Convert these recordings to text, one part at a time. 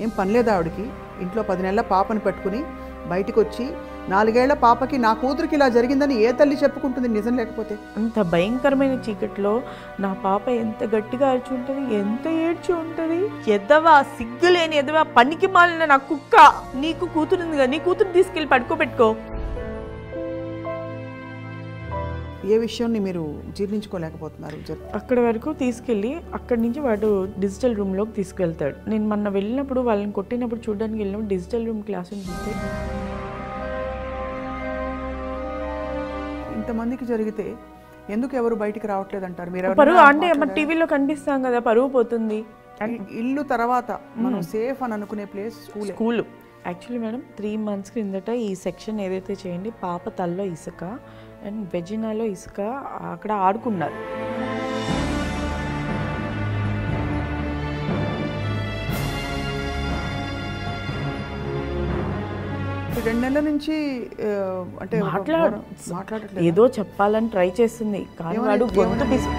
ఏం పని లేదు ఆవిడకి ఇంట్లో పది నెలల పాపని పెట్టుకుని బయటికి వచ్చి నాలుగేళ్ల పాపకి నా కూతురికి ఇలా జరిగిందని ఏ తల్లి చెప్పుకుంటుంది నిజం లేకపోతే అంత భయంకరమైన చీకట్లో నా పాప ఎంత గట్టిగా అరిచి ఉంటుంది ఎంత ఏడ్చి ఉంటుంది ఎదవా సిగ్గులేని ఎదవా పనికి మాలిన నా కుక్క నీకు కూతురుంది కదా నీ కూతురు తీసుకెళ్ళి పడుకోబెట్టుకో ఏ విషయాన్ని మీరు జీర్ణించుకోలేకపోతున్నారు జర్- అక్కడ వరకు తీసుకెళ్ళి అక్కడి నుంచి వాడు డిజిటల్ రూమ్లోకి తీసుకెళ్తాడు నేను మొన్న వెళ్ళినప్పుడు వాళ్ళని కొట్టినప్పుడు చూడడానికి వెళ్ళినప్పుడు డిజిటల్ రూమ్ క్లాసుని చూస్తే ఇంతమందికి జరిగితే ఎందుకు ఎవరు బయటికి రావట్లేదు అంటారు మీరు పరువు ఎవరైనా అంటే మన మాట్లాడారా? టీవీలో కనిపిస్తాం కదా పరువు పోతుంది ఇ- ఇల్లు తర్వాత మనం సేఫ్ అని అనుకునే ప్లేస్ స్కూలే school actually madam three months క్రిందట ఈ సెక్షన్ ఏదైతే చేయండి పాప తల్లో ఇసుక అండ్ వెజినాలో ఇసుక అక్కడ ఆడుకున్నారు ఈ రెండు నెలల నుంచి ఆ, అంటే ఒక మాట్లాడు ఘోరం- మాట్లాడట్లేదు ఏదో చెప్పాలని ట్రై చేస్తుంది కానీ ఏమని- వాడు గొంతు ఏమని? పిసి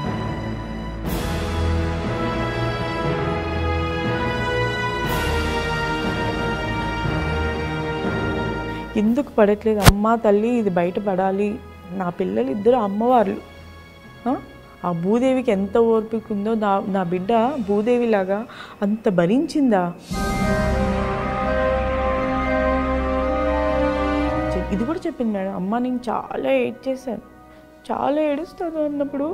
ఎందుకు పడట్లేదు అమ్మ తల్లి ఇది బయట పడాలి నా పిల్లలు ఇద్దరు అమ్మవార్లు ఆ? ఆ భూదేవికి ఎంత ఓర్పిక ఉందో నా నా బిడ్డ భూదేవిలాగా అంత భరించిందా చె- ఇది కూడా చెప్పింది మేడం అమ్మ నేను చాలా ఏడ్చేసాను చాలా ఏడుస్తాను అన్నప్పుడు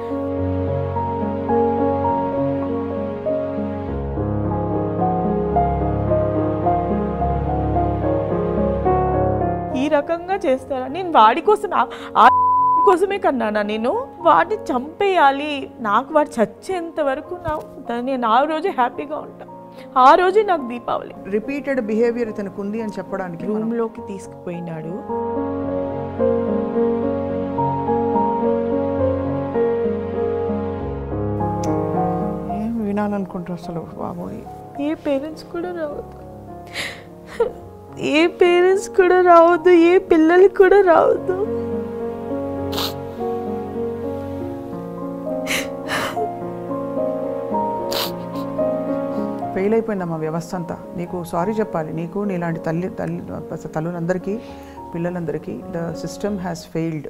ఈ రకంగా చేస్తారా నేను వాడి కోసం ఆ- ఆ కోసమే కన్నానా నేను వాడిని చంపేయాలి నాకు వాడు చచ్చేంత వరకు నా నేను ఆ రోజే హ్యాపీగా ఉంటా ఆ రోజే నాకు దీపావళి రిపీటెడ్ బిహేవియర్ ఇతనికి ఉంది అని చెప్పడానికి మనం రూమ్లోకి తీసుకుపోయినాడు ఏం వినాలనుకుంటారు అసలు బాబోయ్ ఏ పేరెంట్స్ కూడా రావద్దు ఏ పేరెంట్స్ కూడా రావద్దు ఏ పిల్లలకి కూడా రావద్దు ఫెయిల్ అయిపోయిందమ్మా వ్యవస్థ అంతా నీకు సారీ చెప్పాలి నీకు నీలాంటి తల్లి తల్లి తల్లులందరికీ పిల్లలందరికీ ద సిస్టమ్ హ్యాస్ ఫెయిల్డ్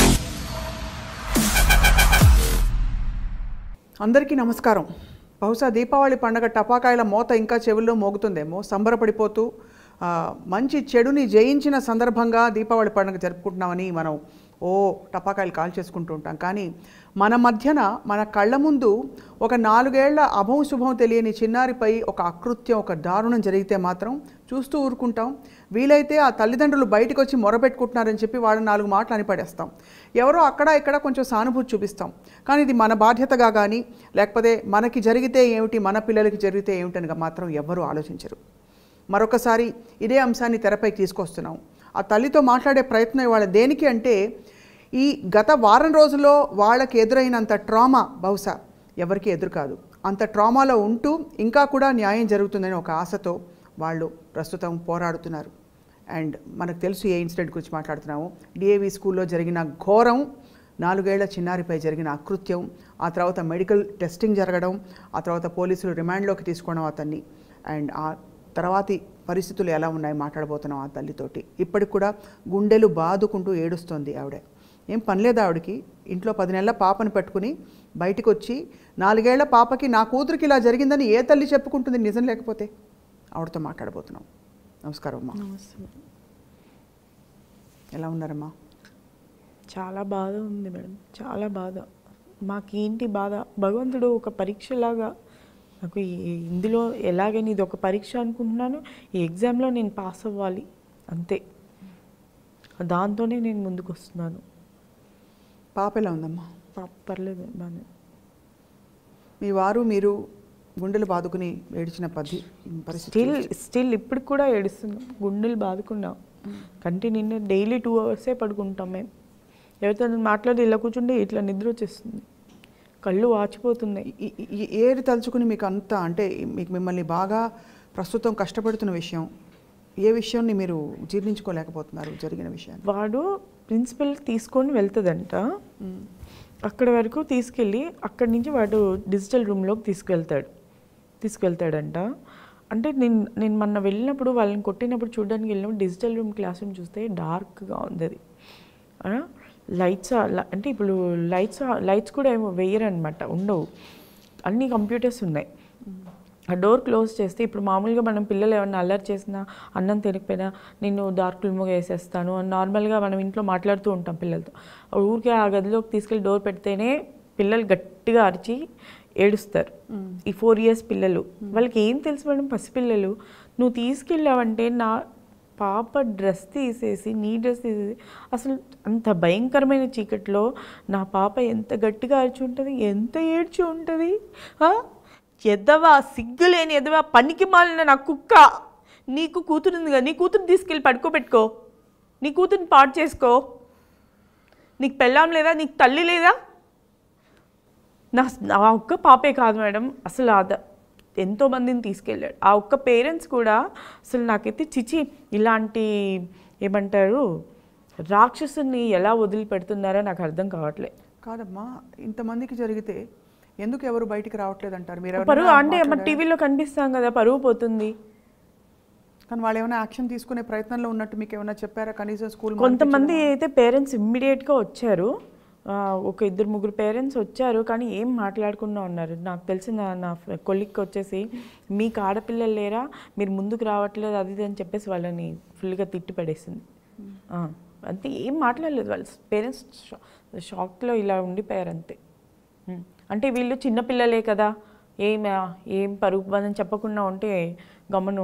అందరికీ నమస్కారం బహుశా దీపావళి పండగ టపాకాయల మోత ఇంకా చెవుల్లో మోగుతుందేమో సంబరపడిపోతూ ఆ, మంచి చెడుని జయించిన సందర్భంగా దీపావళి పండుగ జరుపుకుంటున్నామని మనం ఓ టపాకాయలు కాల్ చేసుకుంటూ ఉంటాం కానీ మన మధ్యన మన కళ్ళ ముందు ఒక నాలుగేళ్ల అభం శుభం తెలియని చిన్నారిపై ఒక అకృత్యం ఒక దారుణం జరిగితే మాత్రం చూస్తూ ఊరుకుంటాం వీలైతే ఆ తల్లిదండ్రులు బయటకు వచ్చి మొరపెట్టుకుంటున్నారని చెప్పి వాళ్ళని నాలుగు మాటలు అని పడేస్తాం ఎవరో అక్కడ ఇక్కడ కొంచెం సానుభూతి చూపిస్తాం కానీ ఇది మన బాధ్యతగా కానీ లేకపోతే మనకి జరిగితే ఏమిటి మన పిల్లలకి జరిగితే ఏమిటని మాత్రం ఎవ్వరూ ఆలోచించరు మరొకసారి ఇదే అంశాన్ని తెరపైకి తీసుకొస్తున్నాం ఆ తల్లితో మాట్లాడే ప్రయత్నం ఇవాళ దేనికి అంటే ఈ గత వారం రోజుల్లో వాళ్ళకి ఎదురైనంత ట్రామా బహుశా ఎవరికి ఎదురు కాదు అంత ట్రామాలో ఉంటూ ఇంకా కూడా న్యాయం జరుగుతుందని ఒక ఆశతో వాళ్ళు ప్రస్తుతం పోరాడుతున్నారు అండ్ మనకు తెలుసు ఏ ఇన్సిడెంట్ గురించి మాట్లాడుతున్నాము డిఏవి స్కూల్లో జరిగిన ఘోరం నాలుగేళ్ల చిన్నారిపై జరిగిన అకృత్యం ఆ తర్వాత మెడికల్ టెస్టింగ్ జరగడం ఆ తర్వాత పోలీసులు రిమాండ్లోకి తీసుకోవడం అతన్ని అండ్ ఆ తర్వాతి పరిస్థితులు ఎలా ఉన్నాయి మాట్లాడబోతున్నాం ఆ తల్లితోటి ఇప్పటికి కూడా గుండెలు బాదుకుంటూ ఏడుస్తోంది ఆవిడ ఏం పనిలేదు ఆవిడకి ఇంట్లో పది నెలల పాపని పెట్టుకుని బయటికి వచ్చి నాలుగేళ్ల పాపకి నా కూతురికి ఇలా జరిగిందని ఏ తల్లి చెప్పుకుంటుంది నిజం లేకపోతే ఆవిడతో మాట్లాడబోతున్నాం నమస్కారం అమ్మా ఎలా ఉన్నారమ్మా చాలా బాధ ఉంది మేడం చాలా బాధ మాకేంటి బాధ భగవంతుడు ఒక పరీక్షలాగా నాకు ఈ- ఇందులో ఎలాగైనా ఇది ఒక పరీక్ష అనుకుంటున్నాను ఈ ఎగ్జామ్లో నేను పాస్ అవ్వాలి అంతే దాంతోనే నేను ముందుకు వస్తున్నాను పాప ఎలా ఉందమ్మా పాప పర్లేదు బాగానే మీ వారు మీరు గుండెలు బాదుకుని ఏడిచిన పద్ధి పరిస్థితి స్టిల్ స్టిల్ ఇప్పటికి కూడా ఏడుస్తున్నాం గుండెలు బాదుకున్నాం కంటి నిన్న డైలీ టూ అవర్సే పడుకుంటాం మేము ఎవరితో మాట్లాడి ఇలా కూర్చుంటే ఇట్లా నిద్ర వచ్చేస్తుంది కళ్ళు వాచిపోతున్నాయి ఈ- ఈ- ఈ- ఏది తలుచుకుని మీకు అంత అంటే మీకు మిమ్మల్ని బాగా ప్రస్తుతం కష్టపడుతున్న విషయం ఏ విషయాన్ని మీరు జీర్ణించుకోలేకపోతున్నారు జరిగిన విషయాన్ని వాడు ప్రిన్సిపల్ తీసుకొని వెళ్తుందంట అక్కడ వరకు తీసుకెళ్ళి అక్కడి నుంచి వాడు డిజిటల్ రూమ్లోకి తీసుకెళ్తాడు తీసుకెళ్తాడంట అంటే నేను నేను మొన్న వెళ్ళినప్పుడు వాళ్ళని కొట్టినప్పుడు చూడడానికి వెళ్ళినప్పుడు డిజిటల్ రూమ్ క్లాస్ రూమ్ చూస్తే డార్క్గా ఉంది అది లైట్స్ అంటే ఇప్పుడు లైట్స్ లైట్స్ కూడా ఏమో వేయరు అనమాట ఉండవు అన్ని కంప్యూటర్స్ ఉన్నాయి ఆ డోర్ క్లోజ్ చేస్తే ఇప్పుడు మామూలుగా మనం పిల్లలు ఏమన్నా అల్లరి చేసినా అన్నం తినకపోయినా నేను డార్క్ రూమ్గా వేసేస్తాను అని నార్మల్గా మనం ఇంట్లో మాట్లాడుతూ ఉంటాం పిల్లలతో ఊరికే ఆ గదిలోకి తీసుకెళ్ళి డోర్ పెడితేనే పిల్లలు గట్టిగా అరిచి ఏడుస్తారు ఈ ఫోర్ ఇయర్స్ పిల్లలు వాళ్ళకి ఏం తెలుసు మేడం పసిపిల్లలు నువ్వు తీసుకెళ్ళావంటే నా పాప డ్రెస్ తీసేసి నీ డ్రెస్ తీసేసి అసలు అంత భయంకరమైన చీకట్లో నా పాప ఎంత గట్టిగా అరిచి ఉంటుంది ఎంత ఏడ్చి ఉంటుంది ఆ? ఎదవా సిగ్గులేని ఎదవా పనికి మాలిన నా కుక్క నీకు కూతురుంది కదా నీ కూతురు తీసుకెళ్ళి పడుకోబెట్టుకో నీ కూతురుని పాడు చేసుకో నీకు పెళ్ళాం లేదా నీకు తల్లి లేదా నా నా ఒక్క పాపే కాదు మేడం అసలు అద ఎంతో మందిని తీసుకెళ్ళాడు ఆ ఒక్క పేరెంట్స్ కూడా అసలు నాకైతే చిచి ఇలాంటి ఏమంటారు రాక్షసుని ఎలా వదిలిపెడుతున్నారో నాకు అర్థం కావట్లేదు కాదమ్మా ఇంతమందికి జరిగితే ఎందుకు ఎవరు బయటికి రావట్లేదు అంటారు మీరు పరువు ఎవరైనా అంటే మన మాట్లాడారా? టీవీలో కనిపిస్తాం కదా పరువు పోతుంది కానీ వాళ్ళు ఏమైనా యాక్షన్ తీసుకునే ప్రయత్నంలో ఉన్నట్టు మీకు ఏమైనా చెప్పారా కనీసం స్కూల్ కొంతమంది అయితే పేరెంట్స్ ఇమ్మీడియట్గా వచ్చారు ఆ, ఒక ఇద్దరు ముగ్గురు పేరెంట్స్ వచ్చారు కానీ ఏం మాట్లాడకుండా ఉన్నారు నాకు తెలిసిన నా కొలిక్కి వచ్చేసి మీకు ఆడపిల్లలు లేరా మీరు ముందుకు రావట్లేదు అది ఇది అని చెప్పేసి వాళ్ళని ఫుల్గా తిట్టి పడేసింది ఆ, అంతే ఏం మాట్లాడలేదు వాళ్ళ పేరెంట్స్ షాక్లో ఇలా ఉండిపోయారు అంతే ఉం. అంటే వీళ్ళు చిన్నపిల్లలే కదా ఏం ఏం పరుగు బంధం చెప్పకుండా ఉంటే గమను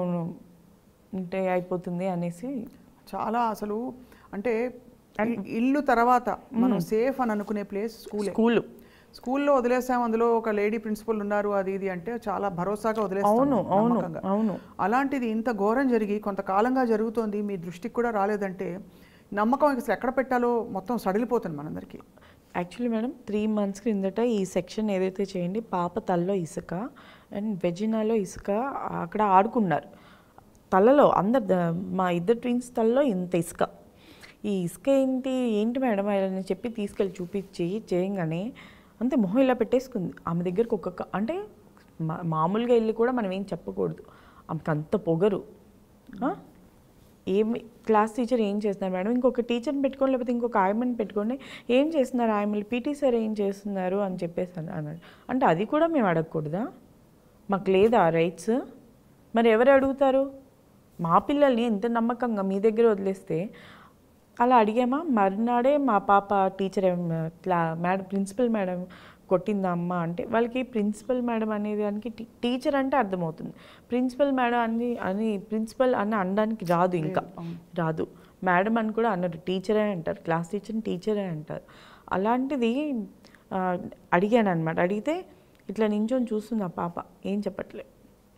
ఉంటే అయిపోతుంది అనేసి చాలా అసలు అంటే ఇ- ఇల్లు తర్వాత మనం సేఫ్ అని అనుకునే ప్లేస్ స్కూలే స్కూలు స్కూల్లో వదిలేసాం అందులో ఒక లేడీ ప్రిన్సిపల్ ఉన్నారు అది ఇది అంటే చాలా భరోసాగా వదిలేస్తాం అవును అవును నమ్మకంగా. అవును అలాంటిది ఇంత ఘోరం జరిగి కొంతకాలంగా జరుగుతోంది మీ దృష్టికి కూడా రాలేదంటే నమ్మకం అసలు ఎక్కడ పెట్టాలో మొత్తం సడిలిపోతుంది మనందరికీ యాక్చువల్లీ మేడం త్రీ మంత్స్ క్రిందట ఈ సెక్షన్ ఏదైతే చేయండి పాప తల్లో ఇసుక అండ్ వెజినాలో ఇసుక అక్కడ ఆడుకున్నారు తలలో అందరు ద- మా ఇద్దరు ట్విన్స్ తలలో ఇంత ఇసుక ఈ ఇసుక ఏంటి ఏంటి మేడం అని చెప్పి తీసుకెళ్ళి చూపించి చేయంగానే అంతే మొహం ఇలా పెట్టేసుకుంది ఆమె దగ్గరకు ఒక్కొక్క అంటే మా- మామూలుగా వెళ్ళి కూడా మనం ఏం చెప్పకూడదు ఆమెకు అంత పొగరు ఆ? ఏమి క్లాస్ టీచర్ ఏం చేస్తున్నారు మేడం ఇంకొక టీచర్ని పెట్టుకోండి లేకపోతే ఇంకొక ఆయమ్మని పెట్టుకోండి ఏం చేస్తున్నారు ఆయమ్మలు పీటీ సార్ ఏం చేస్తున్నారు అని చెప్పేసి అని అన్నాడు అంటే అది కూడా మేము అడగకూడదా మాకు లేదా రైట్స్ మరి ఎవరు అడుగుతారు మా పిల్లల్ని ఎంత నమ్మకంగా మీ దగ్గర వదిలేస్తే అలా అడిగామా మరునాడే మా పాప టీచర్ ఏం- క్లా మేడం ప్రిన్సిపల్ మేడం కొట్టిందా అమ్మ అంటే వాళ్ళకి ప్రిన్సిపల్ మేడం అనేది దానికి టీ- టీచర్ అంటే అర్థమవుతుంది ప్రిన్సిపల్ మేడం అని అని ప్రిన్సిపల్ అని అనడానికి రాదు ఇంకా రాదు మేడం అని కూడా అన్నారు టీచరే అంటారు క్లాస్ టీచర్ని టీచరే అంటారు అలాంటిది ఆ, అడిగాను అనమాట అడిగితే ఇట్లా నించొని చూస్తుంది ఆ పాప ఏం చెప్పట్లేదు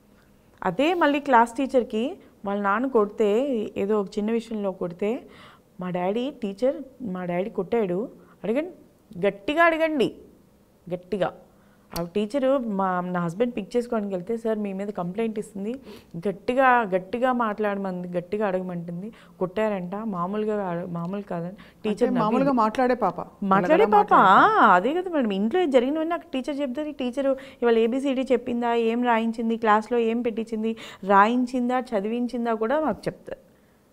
అదే మళ్ళీ క్లాస్ టీచర్కి వాళ్ళ నాన్న కొడితే ఏదో ఒక చిన్న విషయంలో కొడితే మా డాడీ టీచర్ మా డాడీ కొట్టాడు అడగండి గట్టిగా అడగండి గట్టిగా ఆ టీచరు మా నా హస్బెండ్ పిక్ చేసుకోవడానికి వెళ్తే సార్ మీ మీద కంప్లైంట్ ఇస్తుంది గట్టిగా గట్టిగా మాట్లాడమంది గట్టిగా అడగమంటుంది కొట్టారంట మామూలుగా అడ- మామూలు కాదని టీచర్ అంటే మామూలుగా మాట్లాడే పాప మాట్లాడే పాప ఆ, అదే కదా మేడం ఇంట్లో జరిగినవన్నీ నాకు టీచర్ చెప్తుంది టీచరు ఇవాళ ఏబిసిడి చెప్పిందా ఏం రాయించింది క్లాస్లో ఏం పెట్టించింది రాయించిందా చదివించిందా కూడా మాకు చెప్తారు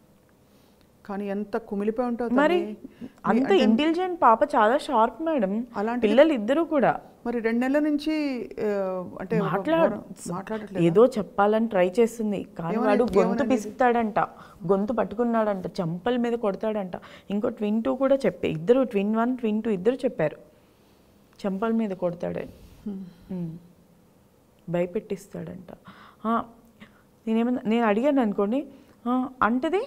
కానీ ఎంత కుమిలిపోయి ఉంటుంది మరి తల్లి. అంత ఇంటెలిజెంట్ పాప చాలా షార్ప్ మేడం అలాంటిది- పిల్లలు ఇద్దరు కూడా మరి రెండు నెలల నుంచి ఆ, అంటే ఒక మాట్లాడు ఘోరం- మాట్లాడట్లేదు ఏదో చెప్పాలని ట్రై చేస్తుంది కానీ ఏమని- వాడు గొంతు ఏమననేది? పిసుకుతాడంట గొంతు పట్టుకున్నాడంట చంపల మీద కొడతాడంట ఇంకో ట్విన్ టూ కూడా చెప్పే ఇద్దరు ట్విన్ వన్ ట్విన్ టూ ఇద్దరు చెప్పారు చంపల మీద కొడతాడని ఉమ్. భయపెట్టిస్తాడంట ఆ, నేనేమన్నా నేను అడిగాను అనుకోండి "ఆ, అంటది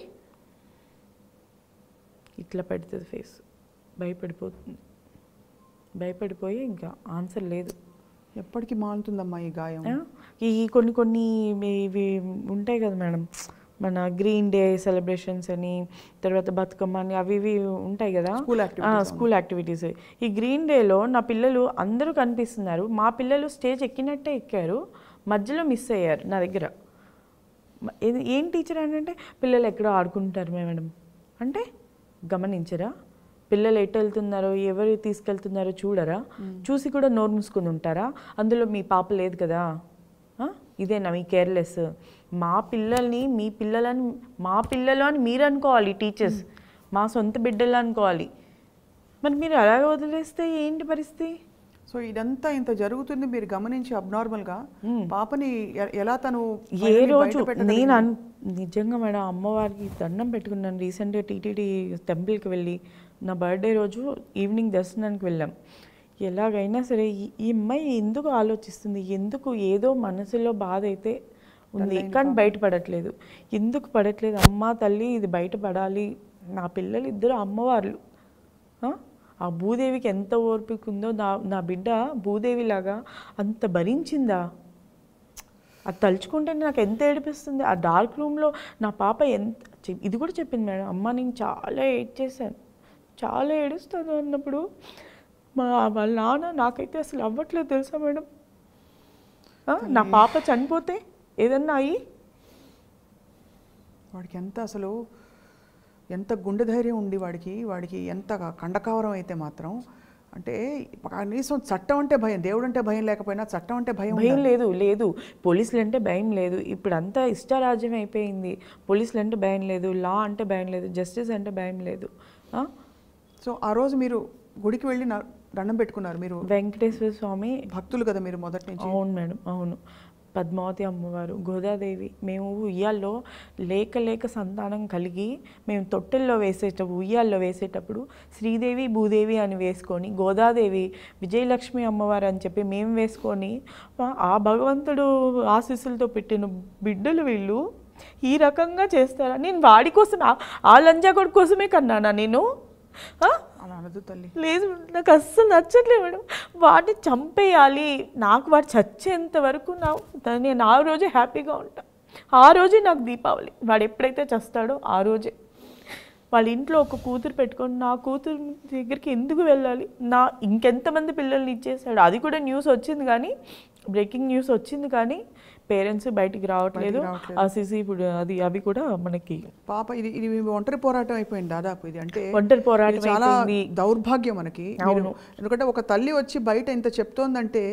ఇట్లా పెడుతుంది ఫేస్ భయపడిపోతుంది భయపడిపోయి ఇంకా ఆన్సర్ లేదు ఎప్పటికీ మాలుతుందమ్మా ఈ గాయం ఆ, ఈ కొన్ని కొన్ని ఇవి ఉంటాయి కదా మేడం మన గ్రీన్ డే సెలబ్రేషన్స్ అని తర్వాత బతుకమ్మ అని అవి ఇవి ఉంటాయి కదా School activities, స్కూల్ యాక్టివిటీస్ ఈ గ్రీన్ డేలో నా పిల్లలు అందరూ కనిపిస్తున్నారు మా పిల్లలు స్టేజ్ ఎక్కినట్టే ఎక్కారు మధ్యలో మిస్ అయ్యారు నా దగ్గర మ- ఏది- ఏం టీచర్ అని అంటే పిల్లలు ఎక్కడో ఆడుకుంటారు మేడం అంటే గమనించరా పిల్లలు ఎటు వెళ్తున్నారో ఎవరు తీసుకెళ్తున్నారో చూడరా చూసి కూడా నోరు మూసుకొని ఉంటారా అందులో మీ పాప లేదు కదా ఆ? ఇదేనా మీ కేర్లెస్ మా పిల్లల్ని మీ పిల్లలని మా పిల్లలు అని మీరు అనుకోవాలి టీచర్స్ మా సొంత బిడ్డలు అనుకోవాలి మరి మీరు అలాగే వదిలేస్తే ఏంటి పరిస్థితి సో ఇదంతా ఇంత జరుగుతుంది మీరు గమనించి అబ్నార్మల్గా పాపని ఎ- ఎలా తను ఏ finally రోజు బయట పెట్టగలిగింది? నేను అన్ నిజంగా మేడం అమ్మవారికి దండం పెట్టుకున్నాను రీసెంట్గా టీటీడీ టెంపుల్కి వెళ్ళి నా బర్త్డే రోజు ఈవినింగ్ దర్శనానికి వెళ్ళాం ఎలాగైనా సరే ఈ ఈ అమ్మాయి ఎందుకు ఆలోచిస్తుంది ఎందుకు ఏదో మనసులో బాధ అయితే ఉంది కానీ బయటపడట్లేదు ఎందుకు పడట్లేదు అమ్మ తల్లి ఇది బయటపడాలి నా పిల్లలు ఇద్దరు అమ్మవార్లు ఆ? ఆ భూదేవికి ఎంత ఓర్పిక ఉందో నా నా బిడ్డ భూదేవిలాగా అంత భరించిందా అది తలుచుకుంటే నాకు ఎంత ఏడిపిస్తుంది ఆ డార్క్ రూమ్లో నా పాప ఎంత చె- ఇది కూడా చెప్పింది మేడం అమ్మ నేను చాలా ఏడ్ చేశాను చాలా ఏడుస్తాను అన్నప్పుడు మా వాళ్ళ నాన్న నాకైతే అసలు అవ్వట్లేదు తెలుసా మేడం ఆ, నా పాప చనిపోతే ఏదన్నా అయ్యి వాడికి ఎంత అసలు ఎంత గుండె ధైర్యం ఉండి వాడికి వాడికి ఎంత కండకావరం అయితే మాత్రం అంటే కనీసం చట్టం అంటే భయం దేవుడు అంటే భయం లేకపోయినా చట్టం అంటే భయం భయం లేదు లేదు పోలీసులు అంటే భయం లేదు ఇప్పుడు అంతా ఇష్టారాజ్యం అయిపోయింది పోలీసులు అంటే భయం లేదు లా అంటే భయం లేదు జస్టిస్ అంటే భయం లేదు ఆ? సో ఆ రోజు మీరు గుడికి వెళ్ళి నా- దండం పెట్టుకున్నారు మీరు వెంకటేశ్వర స్వామి భక్తులు కదా మీరు మొదటి నుంచి అవును మేడం అవును పద్మావతి అమ్మవారు గోదాదేవి మేము ఉయ్యాల్లో లేక లేక సంతానం కలిగి మేము తొట్టెల్లో వేసేటప్పుడు ఉయ్యాల్లో వేసేటప్పుడు శ్రీదేవి భూదేవి అని వేసుకొని గోదాదేవి విజయలక్ష్మి అమ్మవారు అని చెప్పి మేము వేసుకొని ఆ- ఆ భగవంతుడు ఆశీస్సులతో పెట్టిన బిడ్డలు వీళ్ళు ఈ రకంగా చేస్తారా నేను వాడి కోసం ఆ- ఆ లంజాగొడు కోసమే కన్నానా నేను ఆ? అలా అనదు తల్లి లేదు నాకు అస్సలు నచ్చట్లేదు మేడం వాడిని చంపేయాలి నాకు వాడు చచ్చేంత వరకు నా దా- నేను ఆ రోజే హ్యాపీగా ఉంటా ఆ రోజే నాకు దీపావళి వాడు ఎప్పుడైతే చస్తాడో ఆ రోజే వాళ్ళ ఇంట్లో ఒక కూతురు పెట్టుకొని నా కూతురు దగ్గరికి ఎందుకు వెళ్ళాలి నా ఇంకెంతమంది పిల్లల్ని ఇచ్చేసాడు అది కూడా న్యూస్ వచ్చింది కానీ బ్రేకింగ్ న్యూస్ వచ్చింది కానీ పేరెంట్స్ బయటికి రావట్లేదు రావట్లేదు. ఆ సిసి ఇప్పుడు అది అవి కూడా మనకి పాప ఇది ఇది మీ ఒంటరి పోరాటం అయిపోయింది దాదాపు ఇది అంటే ఒంటరి పోరాటం ఇది చాలా అయిపోయింది. దౌర్భాగ్యం మనకి మీరు- ఎందుకంటే ఒక తల్లి వచ్చి బయట ఇంత చెప్తోందంటే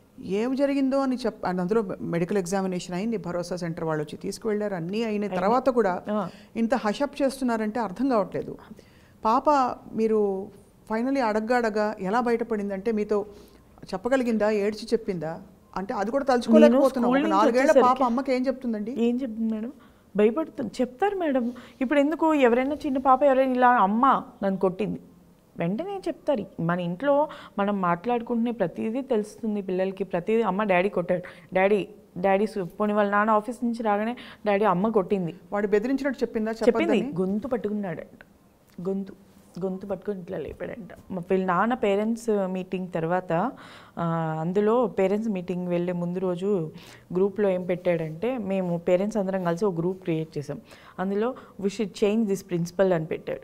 ఏం జరిగిందో అని చెప్ అండ్ అందులో మెడికల్ ఎగ్జామినేషన్ అయింది భరోసా సెంటర్ వాళ్ళు వచ్చి తీసుకువెళ్ళారు అన్నీ అయిన తర్వాత కూడా ఆ. ఇంత హషప్ చేస్తున్నారంటే అర్థం కావట్లేదు పాప మీరు ఫైనలీ అడగ్గా ఎలా బయటపడిందంటే మీతో చెప్పగలిగిందా ఏడ్చి చెప్పిందా అంటే అది కూడా తలుచుకోలేకపోతున్నాం స్కూల్ ఒక నుంచి నాలుగేళ్ల పాప వచ్చేసరికి- అమ్మకి ఏం చెప్తుందండి ఏం చెప్తుంది మేడం భయపడుతుంది చెప్తారు మేడం ఇప్పుడు ఎందుకు ఎవరైనా చిన్న పాప ఎవరైనా ఇలా అమ్మ నన్ను కొట్టింది వెంటనే చెప్తారు మన ఇంట్లో మనం మాట్లాడుకుంటున్న ప్రతిదీ తెలుస్తుంది పిల్లలకి ప్రతిదీ అమ్మ డాడీ కొట్టాడు డాడీ డాడీ సు- పోనీ వాళ్ళ నాన్న ఆఫీస్ నుంచి రాగానే డాడీ అమ్మ కొట్టింది వాడు బెదిరించినట్టు చెప్పిందా చెప్పింది చెప్పండి గొంతు పట్టుకున్నాడంట గొంతు గొంతు పట్టుకొని ఇట్లా లేపాడంట మా వీళ్ళ నాన్న పేరెంట్స్ మీటింగ్ తర్వాత ఆ, అందులో పేరెంట్స్ మీటింగ్ వెళ్ళే ముందు రోజు గ్రూప్లో ఏం పెట్టాడంటే మేము పేరెంట్స్ అందరం కలిసి ఒక గ్రూప్ క్రియేట్ చేసాం అందులో we should change this principal అని పెట్టాడు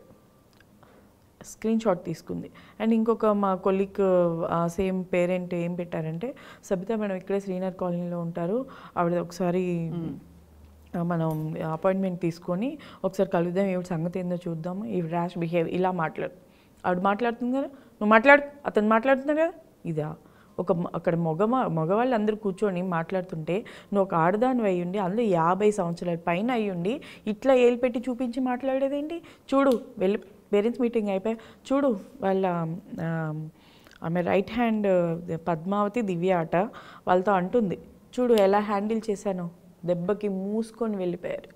స్క్రీన్ షాట్ తీసుకుంది అండ్ ఇంకొక మా కొలిక్ సేమ్ పేరెంట్ ఏం పెట్టారంటే సబిత మేడం ఇక్కడే శ్రీనగర్ కాలనీలో ఉంటారు ఆవిడ ఒకసారి ఆ, మనం అపాయింట్మెంట్ తీసుకొని ఒకసారి కలుద్దాం ఏమిటి సంగతి ఏందో చూద్దాం ఈ ర్యాష్ బిహేవ్ ఇలా మాట్లాడు ఆవిడ మాట్లాడుతుంది కదా నువ్వు మాట్లాడు అతను మాట్లాడుతున్నాడు కదా ఇదా ఒక మ- అక్కడ మగ మగవాళ్ళు అందరూ కూర్చొని మాట్లాడుతుంటే నువ్వు ఒక ఆడదాని అయ్యుండి అందులో యాభై సంవత్సరాల పైన అయ్యుండి ఇట్లా ఏలు పెట్టి చూపించి మాట్లాడేదేంటి చూడు వెళ్ళి పేరెంట్స్ మీటింగ్ అయిపోయి చూడు వాళ్ళ ఆ, ఆమె రైట్ హ్యాండ్ పద్మావతి దివ్య ఆట వాళ్ళతో అంటుంది చూడు ఎలా హ్యాండిల్ చేశానో దెబ్బకి మూసుకొని వెళ్ళిపోయారు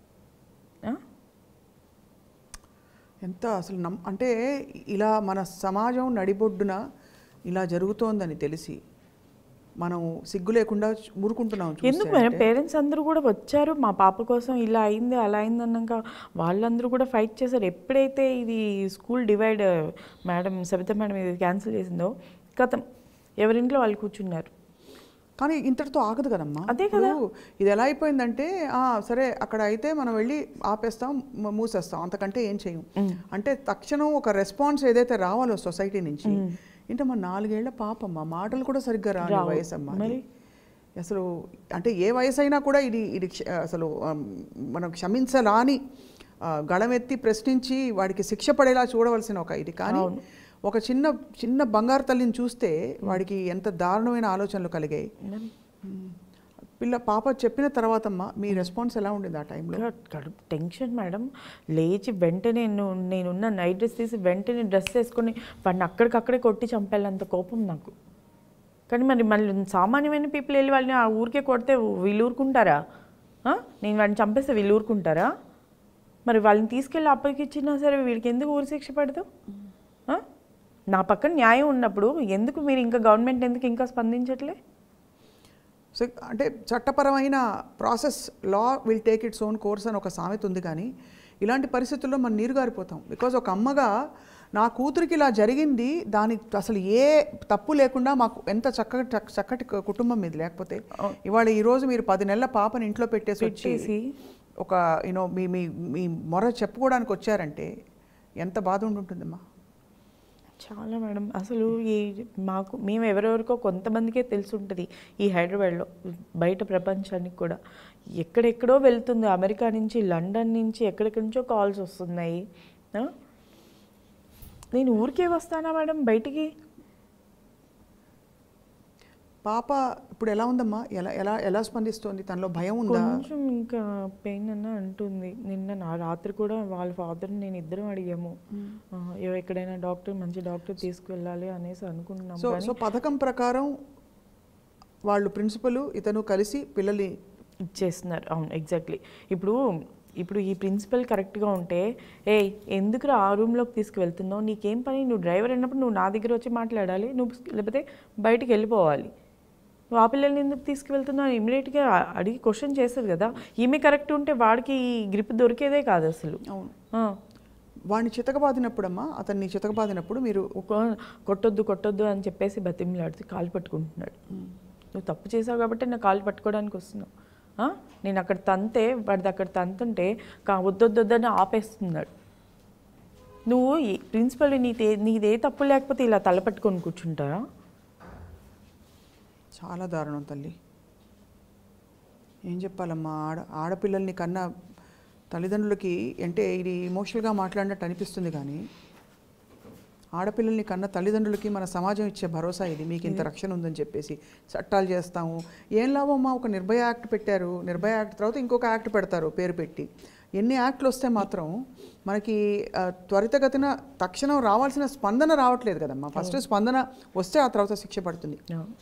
ఆ? ఎంత అసలు నమ్ అంటే ఇలా మన సమాజం నడిబొడ్డున ఇలా జరుగుతోందని తెలిసి మనం సిగ్గు లేకుండా చూ- ఊరుకుంటున్నాం చూస్తే ఎందుకు మేడం అంటే. పేరెంట్స్ అందరూ కూడా వచ్చారు మా పాప కోసం ఇలా అయింది అలా అయింది అన్నాక వాళ్ళందరూ కూడా ఫైట్ చేశారు ఎప్పుడైతే ఇది school divide madam Sabitha madam ఇది క్యాన్సిల్ చేసిందో కథం ఎవరింట్లో వాళ్ళు కూర్చున్నారు కానీ ఇంతటితో ఆగదు కదమ్మా అదే ఇప్పుడు ఇది ఎలా అయిపోయిందంటే ఆ, సరే అక్కడ అయితే మనం వెళ్ళి ఆపేస్తాం మ- మూసేస్తాం అంతకంటే ఏం చేయం అంటే తక్షణం ఒక రెస్పాన్స్ ఏదైతే రావాలో సొసైటీ నుంచి అంటే మా నాలుగేళ్ల పాపమ్మ మాటలు కూడా సరిగ్గా రాని రావు. వయసు అమ్మా మరి? అసలు అంటే ఏ వయసు అయినా కూడా ఇది ఇది క్ష- అసలు ఆమ్, మనం క్షమించలాని ఆ, గళమెత్తి ప్రశ్నించి వాడికి శిక్ష పడేలా చూడవలసిన ఒక ఇది కానీ ఒక చిన్న చిన్న బంగారు తల్లిని చూస్తే వాడికి ఎంత దారుణమైన ఆలోచనలు కలిగాయి పిల్ల పాప చెప్పిన తర్వాతమ్మా మీ రెస్పాన్స్ ఎలా ఉండింది ఆ టైంలో ఇంకా కడుపు టెన్షన్ మేడం లేచి వెంటనే నేను నేనున్న నైట్ డ్రెస్ తీసి వెంటనే డ్రెస్ వేసుకొని వాడిని అక్కడికక్కడే కొట్టి చంపేళ్ళంత కోపం నాకు కానీ మరి మళ్ళీ సామాన్యమైన పీపుల్ వెళ్ళి వాళ్ళని ఆ ఊరికే కొడితే వీళ్ళు ఊరుకుంటారా ఆ? నేను వాడిని చంపేస్తే వీళ్ళు ఊరుకుంటారా మరి వాళ్ళని తీసుకెళ్ళి అప్పటికి ఇచ్చినా సరే వీడికి ఎందుకు ఊరి శిక్ష పడదు ఆ? నా పక్కన న్యాయం ఉన్నప్పుడు ఎందుకు మీరు ఇంకా గవర్నమెంట్ ఎందుకు ఇంకా స్పందించట్లే సో అంటే చట్టపరమైన process law will take its own course అని ఒక సామెత ఉంది కానీ ఇలాంటి పరిస్థితుల్లో మనం నీరు గారిపోతాం బికాజ్ ఒక అమ్మగా నా కూతురికి ఇలా జరిగింది దానికి అసలు ఏ తప్పు లేకుండా మాకు ఎంత చక్కటి చక్క- చక్కటి కుటుంబం ఇది లేకపోతే ఇవాళ ఈరోజు మీరు పది నెలల పాపని ఇంట్లో పెట్టేసి వచ్చి పెట్టేసి. ఒక యూనో మీ మీ మీ మొర చెప్పుకోవడానికి వచ్చారంటే ఎంత బాధ ఉంటుందమ్మా చాలా మేడం అసలు ఈ మాకు మేము ఎవరెవరికో కొంతమందికే తెలిసి ఉంటుంది ఈ హైదరాబాద్లో బయట ప్రపంచానికి కూడా ఎక్కడెక్కడో వెళ్తుంది అమెరికా నుంచి లండన్ నుంచి ఎక్కడెక్కడి నుంచో కాల్స్ వస్తున్నాయి ఆ? నేను ఊరికే వస్తానా మేడం బయటికి పాప ఇప్పుడు ఎలా ఉందమ్మా ఎలా ఎలా ఎలా స్పందిస్తోంది తనలో భయం ఉందా కొంచెం ఇంకా పెయిన్ అన్న అంటుంది నిన్న నా రాత్రి కూడా వాళ్ళ ఫాదర్ని నేను ఇద్దరం అడిగాము ఆ, ఎవ- ఎక్కడైనా డాక్టర్ మంచి డాక్టర్ తీసుకువెళ్ళాలి అనేసి అనుకుంటున్నాం సో కానీ సో పథకం ప్రకారం వాళ్ళు ప్రిన్సిపల్ ఇతను కలిసి పిల్లల్ని ఇచ్చేస్తున్నారు అవును ఎగ్జాక్ట్లీ ఇప్పుడు ఇప్పుడు ఈ ప్రిన్సిపల్ కరెక్ట్గా ఉంటే ఏ ఎందుకు ఆ రూమ్లోకి తీసుకువెళ్తున్నావు నీకేం పని నువ్వు డ్రైవర్ అయినప్పుడు నువ్వు నా దగ్గర వచ్చి మాట్లాడాలి నువ్వు లేకపోతే బయటికి వెళ్ళిపోవాలి నువ్వు ఆ పిల్లల్ని ఎందుకు తీసుకువెళ్తున్నావు ఇమీడియట్గా అడిగి క్వశ్చన్ చేస్తుంది కదా ఈమె కరెక్ట్ ఉంటే వాడికి గ్రిప్ దొరికేదే కాదు అసలు అవును ఆ. వాడిని చితకబాదినప్పుడమ్మా అతన్ని చితకబాదినప్పుడు మీరు ఒక కొట్టొద్దు కొట్టొద్దు అని చెప్పేసి బతిమలాడుతూ కాలు పట్టుకుంటున్నాడు నువ్వు తప్పు చేసావు కాబట్టి నా కాలు పట్టుకోవడానికి వస్తున్నావు ఆ? నేను అక్కడ తంతే వాడిది అక్కడ తంతుంటే కా వద్దొద్దొద్దని ఆపేస్తున్నాడు నువ్వు ప్రిన్సిపల్ నీదే నీదే తప్పు లేకపోతే ఇలా తల పట్టుకొని కూర్చుంటారా చాలా దారుణం తల్లి ఏం చెప్పాలమ్మా ఆడ ఆడపిల్లల్ని కన్నా తల్లిదండ్రులకి అంటే ఇది ఇమోషనల్గా మాట్లాడినట్టు అనిపిస్తుంది కానీ ఆడపిల్లల్ని కన్న తల్లిదండ్రులకి మన సమాజం ఇచ్చే భరోసా ఇది మీకు ఇంత రక్షణ ఉందని చెప్పేసి చట్టాలు చేస్తాము ఏం లాభమ్మా ఒక నిర్భయ యాక్ట్ పెట్టారు నిర్భయ యాక్ట్ తర్వాత ఇంకొక యాక్ట్ పెడతారు పేరు పెట్టి ఎన్ని యాక్ట్లు వస్తే మాత్రం మనకి ఆ, త్వరితగతిన తక్షణం రావాల్సిన స్పందన రావట్లేదు కదమ్మా ఫస్ట్ స్పందన వస్తే ఆ తర్వాత శిక్ష పడుతుంది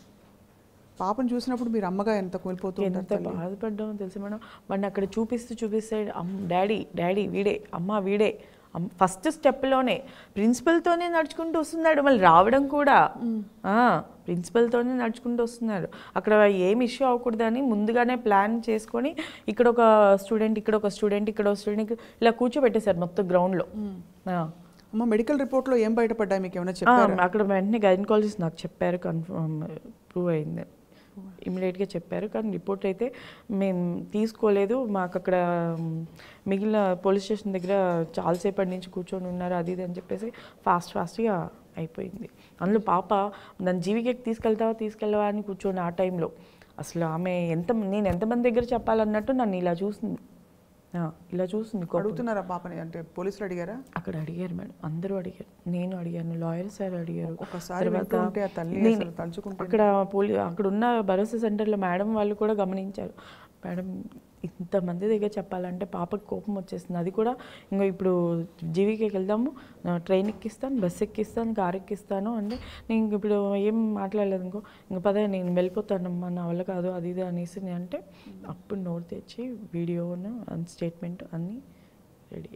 పాపను చూసినప్పుడు మీరు అమ్మగా ఎంత కోల్పోతూ ఉంటారు ఎంత తల్లి? బాధపడ్డామో తెలుసు మేడం వాడిని అక్కడ చూపిస్తూ చూపిస్తే అమ్ డాడీ డాడీ వీడే అమ్మ వీడే ఫస్ట్ స్టెప్లోనే ప్రిన్సిపల్తోనే నడుచుకుంటూ వస్తున్నాడు మళ్ళీ రావడం కూడా ఆ, ప్రిన్సిపల్తోనే నడుచుకుంటూ వస్తున్నాడు అక్కడ ఏం ఇష్యూ అవ్వకూడదని ముందుగానే ప్లాన్ చేసుకొని ఇక్కడ ఒక స్టూడెంట్ ఇక్కడ ఒక స్టూడెంట్ ఇక్కడ ఒక స్టూడెంట్ ఇలా కూర్చోబెట్టేశారు మొత్తం గ్రౌండ్లో అమ్మ మెడికల్ రిపోర్ట్లో ఏం బయటపడ్డాయి మీకు ఏమైనా చెప్పారా అక్కడ వెంటనే గైనకాలజిస్ట్ నాకు చెప్పారు కన్ఫర్మ్ ప్రూవ్ అయింది ఇమీడియట్గా చెప్పారు కానీ రిపోర్ట్ అయితే మేము తీసుకోలేదు మాకు అక్కడ మ్, మిగిలిన పోలీస్ స్టేషన్ దగ్గర చాలాసేపటి నుంచి కూర్చొని ఉన్నారు అది ఇది అని చెప్పేసి ఫాస్ట్ ఫాస్ట్గా అయిపోయింది అందులో పాప నన్ను జీవికేకి తీసుకెళ్తావా తీసుకెళ్ళవా అని కూర్చొని ఆ టైంలో అసలు ఆమె ఎంత నేను ఎంతమంది దగ్గర చెప్పాలన్నట్టు నన్ను ఇలా చూసింది ఆ, ఇలా చూసింది కోపం. అడుగుతున్నారా పాపని అంటే పోలీసులు అడిగారా అక్కడ అడిగారు మేడం అందరూ అడిగారు నేను అడిగాను లాయర్ సార్ అడిగారు ఒకసారి తర్వాత వింటూ ఉంటే ఆ తల్లి నేను- అసలు తలుచుకుంటే అక్కడ పోలీ అక్కడ ఉన్న భరోసా సెంటర్లో మేడం వాళ్ళు కూడా గమనించారు మేడం ఇంతమంది దగ్గర చెప్పాలంటే పాపకి కోపం వచ్చేస్తుంది అది కూడా ఇంకా ఇప్పుడు జీవికేకి వెళ్దాము నా ట్రైన్ ఎక్కిస్తాను బస్ ఎక్కిస్తాను కార్ ఎక్కిస్తాను అంటే నేను ఇప్పుడు ఏం మాట్లాడలేదు ఇంకో ఇంక పద నేను వెళ్ళిపోతానమ్మా నా వల్ల కాదు అది ఇది అనేసి నేను అంటే అప్పుడు నోట్ తెచ్చి వీడియోను స్టేట్మెంట్ అన్నీ రెడీ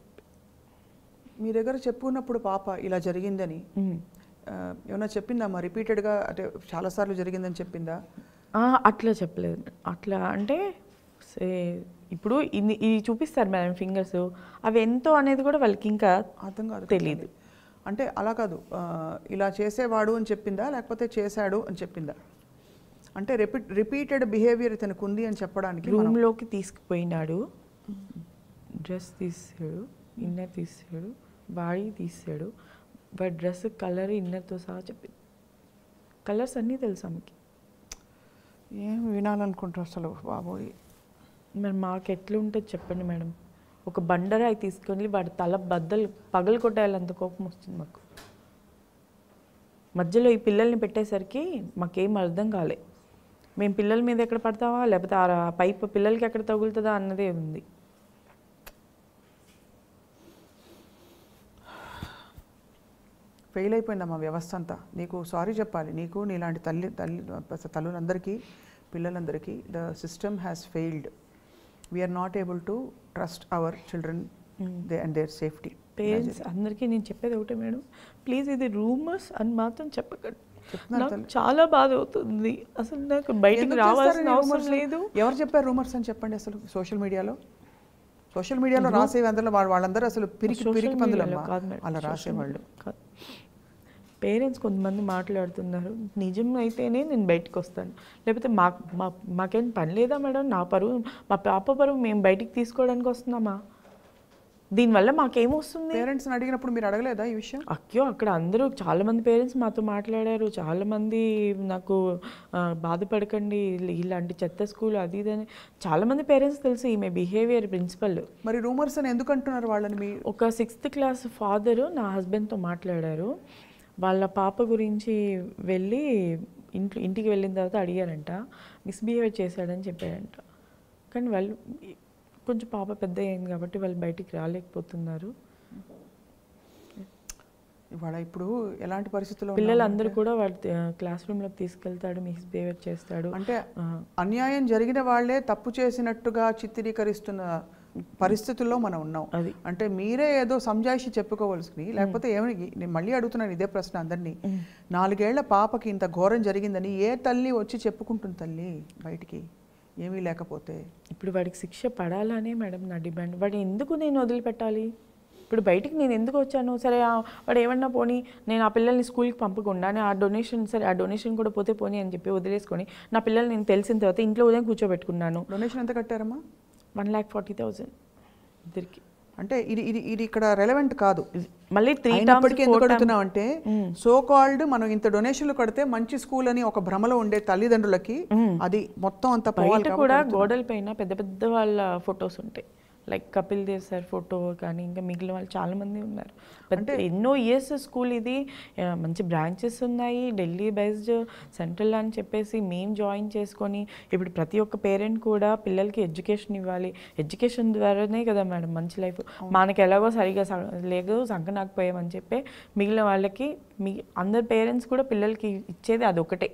మీ దగ్గర చెప్పుకున్నప్పుడు పాప ఇలా జరిగిందని ఆ, ఏమైనా చెప్పిందమ్మా రిపీటెడ్గా అంటే చాలాసార్లు జరిగిందని చెప్పిందా ఆ, అట్లా చెప్పలేదు అట్లా అంటే సే ఇప్పుడు ఇది ఇది చూపిస్తారు మేడం ఫింగర్స్ అవి ఎంతో అనేది కూడా వాళ్ళకి ఇంకా అర్థం కాదు తెలీదు. అంటే అలా కాదు ఆ, ఇలా చేసేవాడు అని చెప్పిందా లేకపోతే చేశాడు అని చెప్పిందా అంటే రిపీట్ రిపీటెడ్ బిహేవియర్ ఇతనికి ఉంది అని చెప్పడానికి మనం- రూమ్లోకి తీసుకుపోయినాడు డ్రెస్ తీసాడు ఇన్నర్ తీసాడు బాడీ తీసాడు బట్ డ్రెస్ కలర్ ఇన్నర్తో సహా చెప్పింది కలర్స్ అన్నీ తెలుసు ఆమెకి ఏం వినాలనుకుంటారు అసలు బాబోయ్ మరి మాకు ఎట్లుంటుంది చెప్పండి మేడం ఒక బండరాయి తీసుకొని వాడి తల బద్దలు పగలు కొట్టేయాలంత కోపం వస్తుంది మాకు మధ్యలో ఈ పిల్లల్ని పెట్టేసరికి మాకేం అర్థం కాలే మేము పిల్లల మీద ఎక్కడ పడతామా లేకపోతే ఆ పైప్ పిల్లలకి ఎక్కడ తగులుతుందా అన్నదే ఉంది ఫెయిల్ అయిపోయిందమ్మా వ్యవస్థ అంతా నీకు సారీ చెప్పాలి నీకు నీలాంటి తల్లి తల్లి తల్లులందరికీ పిల్లలందరికీ the system has failed we are not able to trust our children they and their safety parents అందరికీ నేను చెప్పేది ఒకటే మేడం ప్లీజ్ ఇది రూమర్స్ అని మాత్రం చెప్పకండి చెప్తున్నారు నాకు తల్లి. చాలా బాధ అవుతుంది అసలు నాకు బయటికి రావాల్సిన అవసరం లేదు ఎవరు చెప్పారు రూమర్స్ అని చెప్పండి అసలు సోషల్ మీడియాలో సోషల్ మీడియాలో రాసేవి అందరూ వాళ్ళ వాళ్ళందరూ అసలు పిరికి Social పిరికి media లో పందులమ్మా కాదు మేడం, అలా social రాసేవాళ్ళు media కాదు. పేరెంట్స్ కొంతమంది మాట్లాడుతున్నారు నిజం అయితేనే నేను బయటకు వస్తాను లేకపోతే మా మా మాకేం పని లేదా మేడం నా పరువు మా పాప పరువు మేము బయటికి తీసుకోవడానికి వస్తున్నామా దీనివల్ల మాకేమొస్తుంది పేరెంట్స్ని అడిగినప్పుడు మీరు అడగలేదా ఈ విషయం అయ్యో అక్కడ అందరూ చాలా మంది పేరెంట్స్ మాతో మాట్లాడారు చాలా మంది నాకు ఆ, బాధపడకండి ఇల్- ఇలాంటి చెత్త స్కూల్ అది ఇది అని చాలా మంది పేరెంట్స్ తెలుసు ఈమె బిహేవియర్ ప్రిన్సిపల్ మరి రూమర్స్ అని ఎందుకు అంటున్నారు వాళ్ళని మీ ఒక సిక్స్త్ క్లాస్ ఫాదరు నా హస్బెండ్తో మాట్లాడారు వాళ్ళ పాప గురించి వెళ్ళి ఇంట్లో ఇంటికి వెళ్ళిన తర్వాత అడిగారంట మిస్బిహేవ్ చేశాడని చెప్పారంట కానీ వాళ్ళు కొంచెం పాప పెద్ద అయింది కాబట్టి వాళ్ళు బయటికి రాలేకపోతున్నారు ఇవాళ ఇప్పుడు ఎలాంటి పరిస్థితుల్లో పిల్లలందరూ కూడా వాళ్ళ క్లాస్ రూమ్లోకి తీసుకెళ్తాడు మిస్బిహేవ్ చేస్తాడు అంటే ఆ, అన్యాయం జరిగిన వాళ్ళే తప్పు చేసినట్టుగా చిత్రీకరిస్తున్న పరిస్థితుల్లో మనం ఉన్నాం అది అంటే మీరే ఏదో సంజాయిషి చెప్పుకోవాల్సి లేకపోతే ఏమని నేను మళ్ళీ అడుగుతున్నాను ఇదే ప్రశ్న అందరినీ నాలుగేళ్ల పాపకి ఇంత ఘోరం జరిగిందని ఏ తల్లి వచ్చి చెప్పుకుంటుంది తల్లి బయటికి ఏమీ లేకపోతే ఇప్పుడు వాడికి శిక్ష పడాలనే మేడం నా డిమాండ్ వాడు ఎందుకు నేను వదిలిపెట్టాలి ఇప్పుడు బయటికి నేను ఎందుకు వచ్చాను సరే ఆ వాడు ఏమన్నా పోనీ నేను ఆ పిల్లల్ని స్కూల్కి పంపకుండా నేను ఆ డొనేషన్ సరే ఆ డొనేషన్ కూడా పోతే పోనీ అని చెప్పి వదిలేసుకొని నా పిల్లల్ని నేను తెలిసిన తర్వాత ఇంట్లో ఉదయం కూర్చోబెట్టుకున్నాను డొనేషన్ ఎంత కట్టారమ్మా వన్ ల్యాక్ ఫార్టీ థౌజండ్ ఇద్దరికి అంటే ఇది ఇది ఇది ఇక్కడ రెలవెంట్ కాదు మళ్ళీ త్రీ అయినప్పటికీ ఎందుకు అడుగుతున్నాం అంటే సో కాల్డ్ మనం ఇంత డొనేషన్లు కడితే మంచి స్కూల్ అని ఒక భ్రమలో ఉండే తల్లిదండ్రులకి అది మొత్తం అంతా పోవాలి బయట కూడా గోడల పైన పెద్ద పెద్ద వాళ్ళ ఫొటోస్ ఉంటాయి like Kapil Dev sir photo కానీ ఇంకా మిగిలిన వాళ్ళు చాలా మంది ఉన్నారు పెద్ద ఎన్నో ఇయర్స్ స్కూల్ ఇది ఆ, మంచి బ్రాంచెస్ ఉన్నాయి ఢిల్లీ బేస్డ్ సెంట్రల్ అని చెప్పేసి మేము జాయిన్ చేసుకొని ఇప్పుడు ప్రతి ఒక్క పేరెంట్ కూడా పిల్లలకి ఎడ్యుకేషన్ ఇవ్వాలి ఎడ్యుకేషన్ ద్వారానే కదా మేడం మంచి లైఫ్ మనకి ఎలాగో సరిగా స- లేదు సంకనాకపోయామని చెప్పి మిగిలిన వాళ్ళకి మీ అందరు పేరెంట్స్ కూడా పిల్లలకి ఇచ్చేది అదొకటే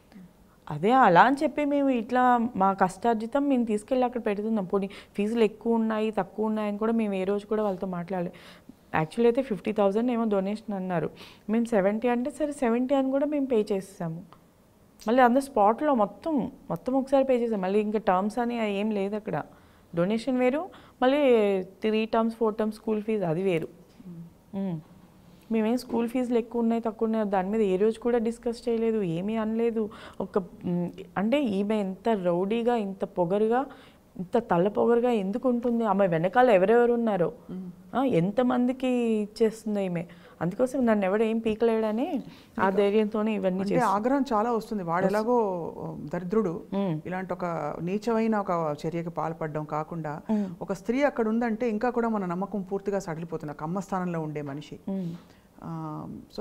అదే అలా అని చెప్పి మేము ఇట్లా మా కష్టార్జితం మేము తీసుకెళ్ళి అక్కడ పెడుతున్నాం పోనీ ఫీజులు ఎక్కువ ఉన్నాయి తక్కువ ఉన్నాయని కూడా మేము ఏ రోజు కూడా వాళ్ళతో మాట్లాడలేదు యాక్చువల్లీ అయితే ఫిఫ్టీ థౌజండ్ ఏమో డొనేషన్ అన్నారు మేము సెవెంటీ అంటే సరే సెవెంటీ అని కూడా మేము పే చేసేసాము మళ్ళీ అందరు స్పాట్లో మొత్తం మొత్తం ఒకసారి పే చేసాం మళ్ళీ ఇంకా టర్మ్స్ అని ఏం లేదు అక్కడ డొనేషన్ వేరు మళ్ళీ three terms four terms school fees అది వేరు మ్మ్. మేమేం స్కూల్ ఫీజులు ఎక్కువ ఉన్నాయి తక్కువ ఉన్నాయి దాని మీద ఏ రోజు కూడా డిస్కస్ చేయలేదు ఏమీ అనలేదు ఒక మ్, అంటే ఈమె ఎంత రౌడీగా ఇంత పొగరుగా ఇంత తల పొగరుగా ఎందుకు ఉంటుంది ఆమె వెనకాల ఎవరెవరు ఉన్నారో ఆ, ఎంతమందికి ఇచ్చేస్తుంది ఈమె అందుకోసం నన్ను ఎవడు ఏం పీకలేడని ఆ ధైర్యంతోనే ఇవన్నీ అంటే ఆగ్రహం చాలా వస్తుంది వాడు ఎలాగో దరిద్రుడు మ్మ్. ఇలాంటి ఒక నీచమైన ఒక చర్యకి పాల్పడడం కాకుండా ఒక స్త్రీ అక్కడ ఉందంటే ఇంకా కూడా మన నమ్మకం పూర్తిగా సడలిపోతుంది ఒక అమ్మ స్థానంలో ఉండే మనిషి మ్. ఆ, సో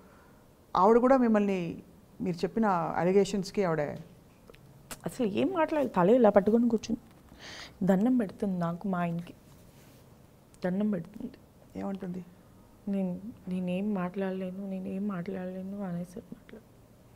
ఆవిడ కూడా మిమ్మల్ని మీరు చెప్పిన అలిగేషన్స్కి ఆవిడ అసలు ఏం మాట్లాడాలి తల ఇలా పట్టుకొని కూర్చుని దండం పెడుతుంది నాకు మా ఆయనకి దండం పెడుతుంది ఏమంటుంది నేను నేనేం మాట్లాడలేను నేనేం మాట్లాడలేను అనేసి మాట్లాడు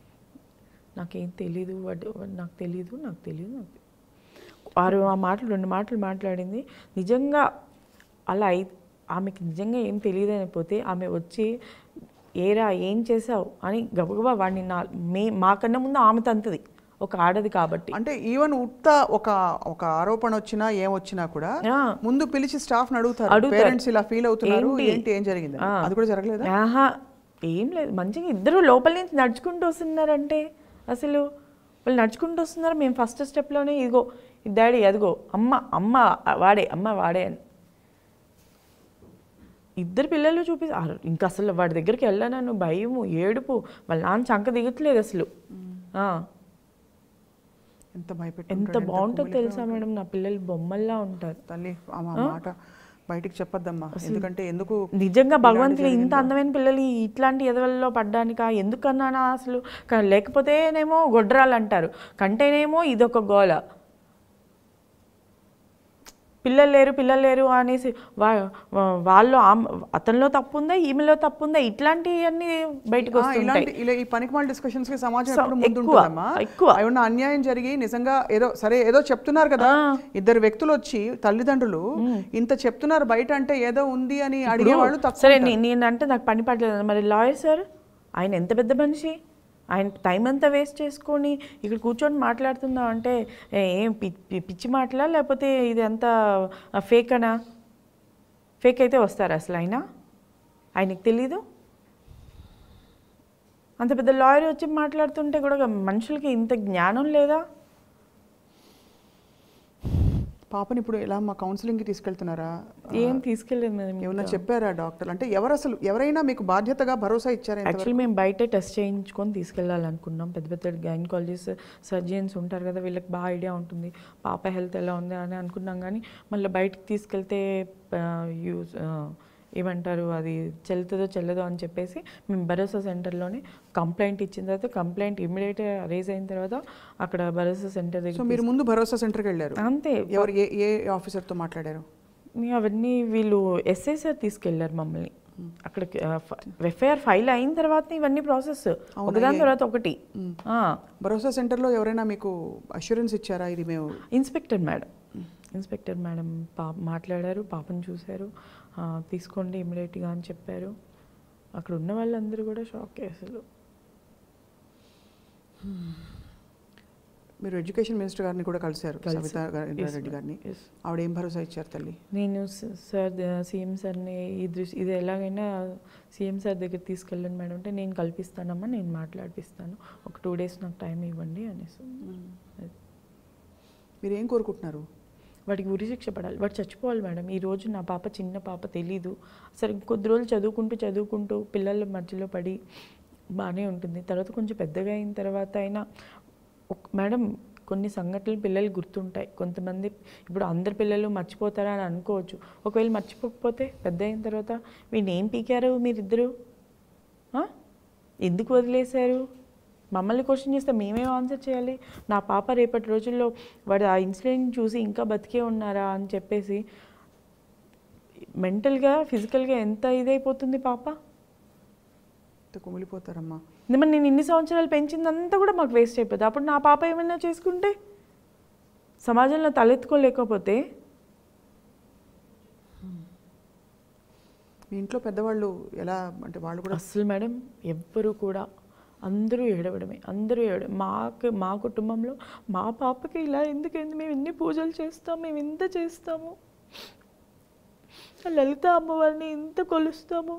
నాకేం తెలీదు వాడు వాడు నాకు తెలీదు నాకు తెలీదు నాకు తెలీదు. వారు ఆ మాటలు రెండు మాటలు మాట్లాడింది నిజంగా అలా అయి ఆమెకి నిజంగా ఏం తెలియదు అయిపోతే ఆమె వచ్చి ఏరా ఏం చేసావు అని గబగబా వాడిని నా మే మాకన్నా ముందు ఆమె తంతది ఒక ఆడది కాబట్టి అంటే ఈవెన్ ఉత్త ఒక ఒక ఆరోపణ వచ్చినా ఏం వచ్చినా కూడా ఆ. ముందు పిలిచి స్టాఫ్ అడుగుతారు అడుగుతారు. పేరెంట్స్ ఇలా ఫీల్ అవుతున్నారు ఏంటి? ఏంటి ఏం జరిగింది ఆ. అది కూడా జరగలేదా ఆహా ఏం లేదు మంచిగా ఇద్దరు లోపల నుంచి నడుచుకుంటూ వస్తున్నారంటే అసలు వాళ్ళు నడుచుకుంటూ వస్తున్నారు మేము ఫస్ట్ స్టెప్లోనే ఇదిగో డాడీ అదిగో అమ్మ అమ్మ వాడే అమ్మ వాడే అని ఇద్దరు పిల్లలు చూపి ఆ, ఇంకా అసలు వాడి దగ్గరికి వెళ్ళాను భయము ఏడుపు వాళ్ళ నాన్న చంక దిగట్లేదు అసలు ఆ, ఎంత భయపెట్టి ఎంత బాగుంటుందో తెలుసా మేడం నా పిల్లలు బొమ్మల్లా ఉంటారు తల్లి ఆ మా మాట బయటికి చెప్పొద్దమ్మా ఎందుకంటే ఎందుకు నిజంగా ఇలాంటి భగవంతుడు ఇంత జరిగిందో? అందమైన పిల్లలు ఇట్లాంటి ఎదవల్లో పడ్డానిక ఎందుకన్నానా అసలు క- లేకపోతేనేమో గొడ్రాలు అంటారు కంటేనేమో ఇదొక గోల పిల్లలు లేరు పిల్లలు లేరు అనేసి వా- వా- వాళ్ళు ఆమ్- అతనిలో తప్పు ఉందా ఈమెలో తప్పు ఉందా ఇట్లాంటివన్నీ బయటకు ఆ, వస్తుంటాయి ఇలాంటి ఇలా ఈ పనికిమాల డిస్కషన్స్ కి సమాజం సో, ఎప్పుడు ముందు ఎక్కువ, ఉంటుందమ్మా ఎక్కువ. ఏమన్నా అన్యాయం జరిగి నిజంగా ఏదో సరే ఏదో చెప్తున్నారు కదా ఆ. ఇద్దరు వ్యక్తులు వచ్చి తల్లిదండ్రులు ఇంత చెప్తున్నారు బయట అంటే ఏదో ఉంది అని అడిగేవాళ్ళు తక్కువ సరే ఉంటారు. నే- నేనంటే నాకు పని పడలేదు మరి లాయర్ సార్ ఆయన ఎంత పెద్ద మనిషి ఆయన టైం అంతా వేస్ట్ చేసుకొని ఇక్కడ కూర్చొని మాట్లాడుతుందాం అంటే ఏ- ఏం పి- పి- పిచ్చి మాటలా లేకపోతే ఇది అంతా ఫేక్ అనా ఫేక్ అయితే వస్తారు అసలు ఆయన ఆయనకి తెలీదు అంత పెద్ద లాయర్ వచ్చి మాట్లాడుతుంటే కూడా మనుషులకి ఇంత జ్ఞానం లేదా పాపని ఇప్పుడు ఎలా మా కౌన్సిలింగ్ కి తీసుకెళ్తున్నారా ఏం తీసుకెళ్ళలేదు మేడం ఏమన్నా చెప్పారా డాక్టర్ అంటే ఎవరు అసలు ఎవరైనా మీకు బాధ్యతగా భరోసా ఇచ్చారా ఇంతవరకు? యాక్చువల్లీ మేము బయట టెస్ట్ చేయించుకొని తీసుకెళ్ళాలనుకున్నాం పెద్ద పెద్ద గైనకాలజిస్ట్ సర్జన్స్ ఉంటారు కదా వీళ్ళకి బాగా ఐడియా ఉంటుంది పాప హెల్త్ ఎలా ఉంది అని అనుకున్నాం కానీ మళ్ళీ బయటకు తీసుకెళ్తే యూజ్ ఏమంటారు అది చెల్లుతుందో చెల్లదో అని చెప్పేసి మేము భరోసా సెంటర్లోనే కంప్లైంట్ ఇచ్చిన తర్వాత కంప్లైంట్ ఇమీడియట్గా రేజ్ అయిన తర్వాత అక్కడ భరోసా సెంటర్ సో దగ్గర మీరు ముందు భరోసా సెంటర్కి వెళ్ళారు అంతే ఎవరు ఏ ఏ ఆఫీసర్తో మాట్లాడారు మీ అవన్నీ వీళ్ళు ఎస్ఐ సార్ తీసుకెళ్లారు మమ్మల్ని అక్కడ ఎఫ్ఐఆర్ ఫైల్ అయిన తర్వాత ఇవన్నీ ప్రాసెస్ ఒకదాని తర్వాత ఒకటి ఆ, భరోసా సెంటర్లో ఎవరైనా మీకు అష్యూరెన్స్ ఇచ్చారా ఇది మేము ఇన్స్పెక్టర్ మేడం ఇన్స్పెక్టర్ మేడం పా మాట్లాడారు పాపను చూశారు ఆ, తీసుకోండి ఇమీడియట్గా అని చెప్పారు అక్కడ ఉన్న వాళ్ళందరూ కూడా షాక్ అసలు మీరు ఎడ్యుకేషన్ మినిస్టర్ గారిని కూడా కలిశారు కలిసి- సవితా గారి- Yes, ఇంద్రారెడ్డి ma'am. గారిని Yes. ఆవిడ ఏం భరోసా ఇచ్చారు తల్లి నేను స- సార్ ద- సీఎం సార్ని ఈ దృష్టి ఇది ఎలాగైనా సీఎం సార్ దగ్గర తీసుకెళ్ళండి మేడం అంటే నేను కల్పిస్తానమ్మా నేను మాట్లాడిపిస్తాను ఒక టూ డేస్ నాకు టైం ఇవ్వండి అనేసి అది. మీరు ఏం కోరుకుంటున్నారు వాడికి ఉరి శిక్ష పడాలి వాడు చచ్చిపోవాలి మేడం ఈ రోజు నా పాప చిన్న పాప తెలీదు సరే కొద్ది రోజులు చదువుకుంటూ చదువుకుంటూ పిల్లల మధ్యలో పడి బాగానే ఉంటుంది తర్వాత కొంచెం పెద్దగా అయిన తర్వాత అయినా ఒక- మేడం కొన్ని సంఘటనలు పిల్లలు గుర్తుంటాయి కొంతమంది ఇప్పుడు అందరు పిల్లలు మర్చిపోతారా అని అనుకోవచ్చు ఒకవేళ మర్చిపోకపోతే పెద్ద అయిన తర్వాత వీడిని ఏం పీకారు మీరిద్దరు ఆ? ఎందుకు వదిలేశారు మమ్మల్ని క్వశ్చన్ చేస్తే మేమేం ఆన్సర్ చేయాలి నా పాప రేపటి రోజుల్లో వాడు ఆ ఇన్సిడెంట్ చూసి ఇంకా బతికే ఉన్నారా అని చెప్పేసి మెంటల్గా ఫిజికల్గా ఎంత ఇదైపోతుంది పాప ఇంత కుమిలిపోతారమ్మా మరి నేను ఇన్ని సంవత్సరాలు పెంచిందంతా కూడా మాకు వేస్ట్ అయిపోతుంది అప్పుడు నా పాప ఏమైనా చేసుకుంటే సమాజంలో తలెత్తుకోలేకపోతే మీ ఇంట్లో పెద్దవాళ్ళు ఎలా అంటే వాళ్ళు కూడా అస్సలు మేడం ఎవ్వరు కూడా అందరూ ఏడవడమే అందరూ ఏడవడం మాకు మా కుటుంబంలో మా పాపకి ఇలా ఎందుకైంది మేము ఎన్ని పూజలు చేస్తాం మేము ఇంత చేస్తాము ఆ లలిత అమ్మవారిని ఇంత కొలుస్తాము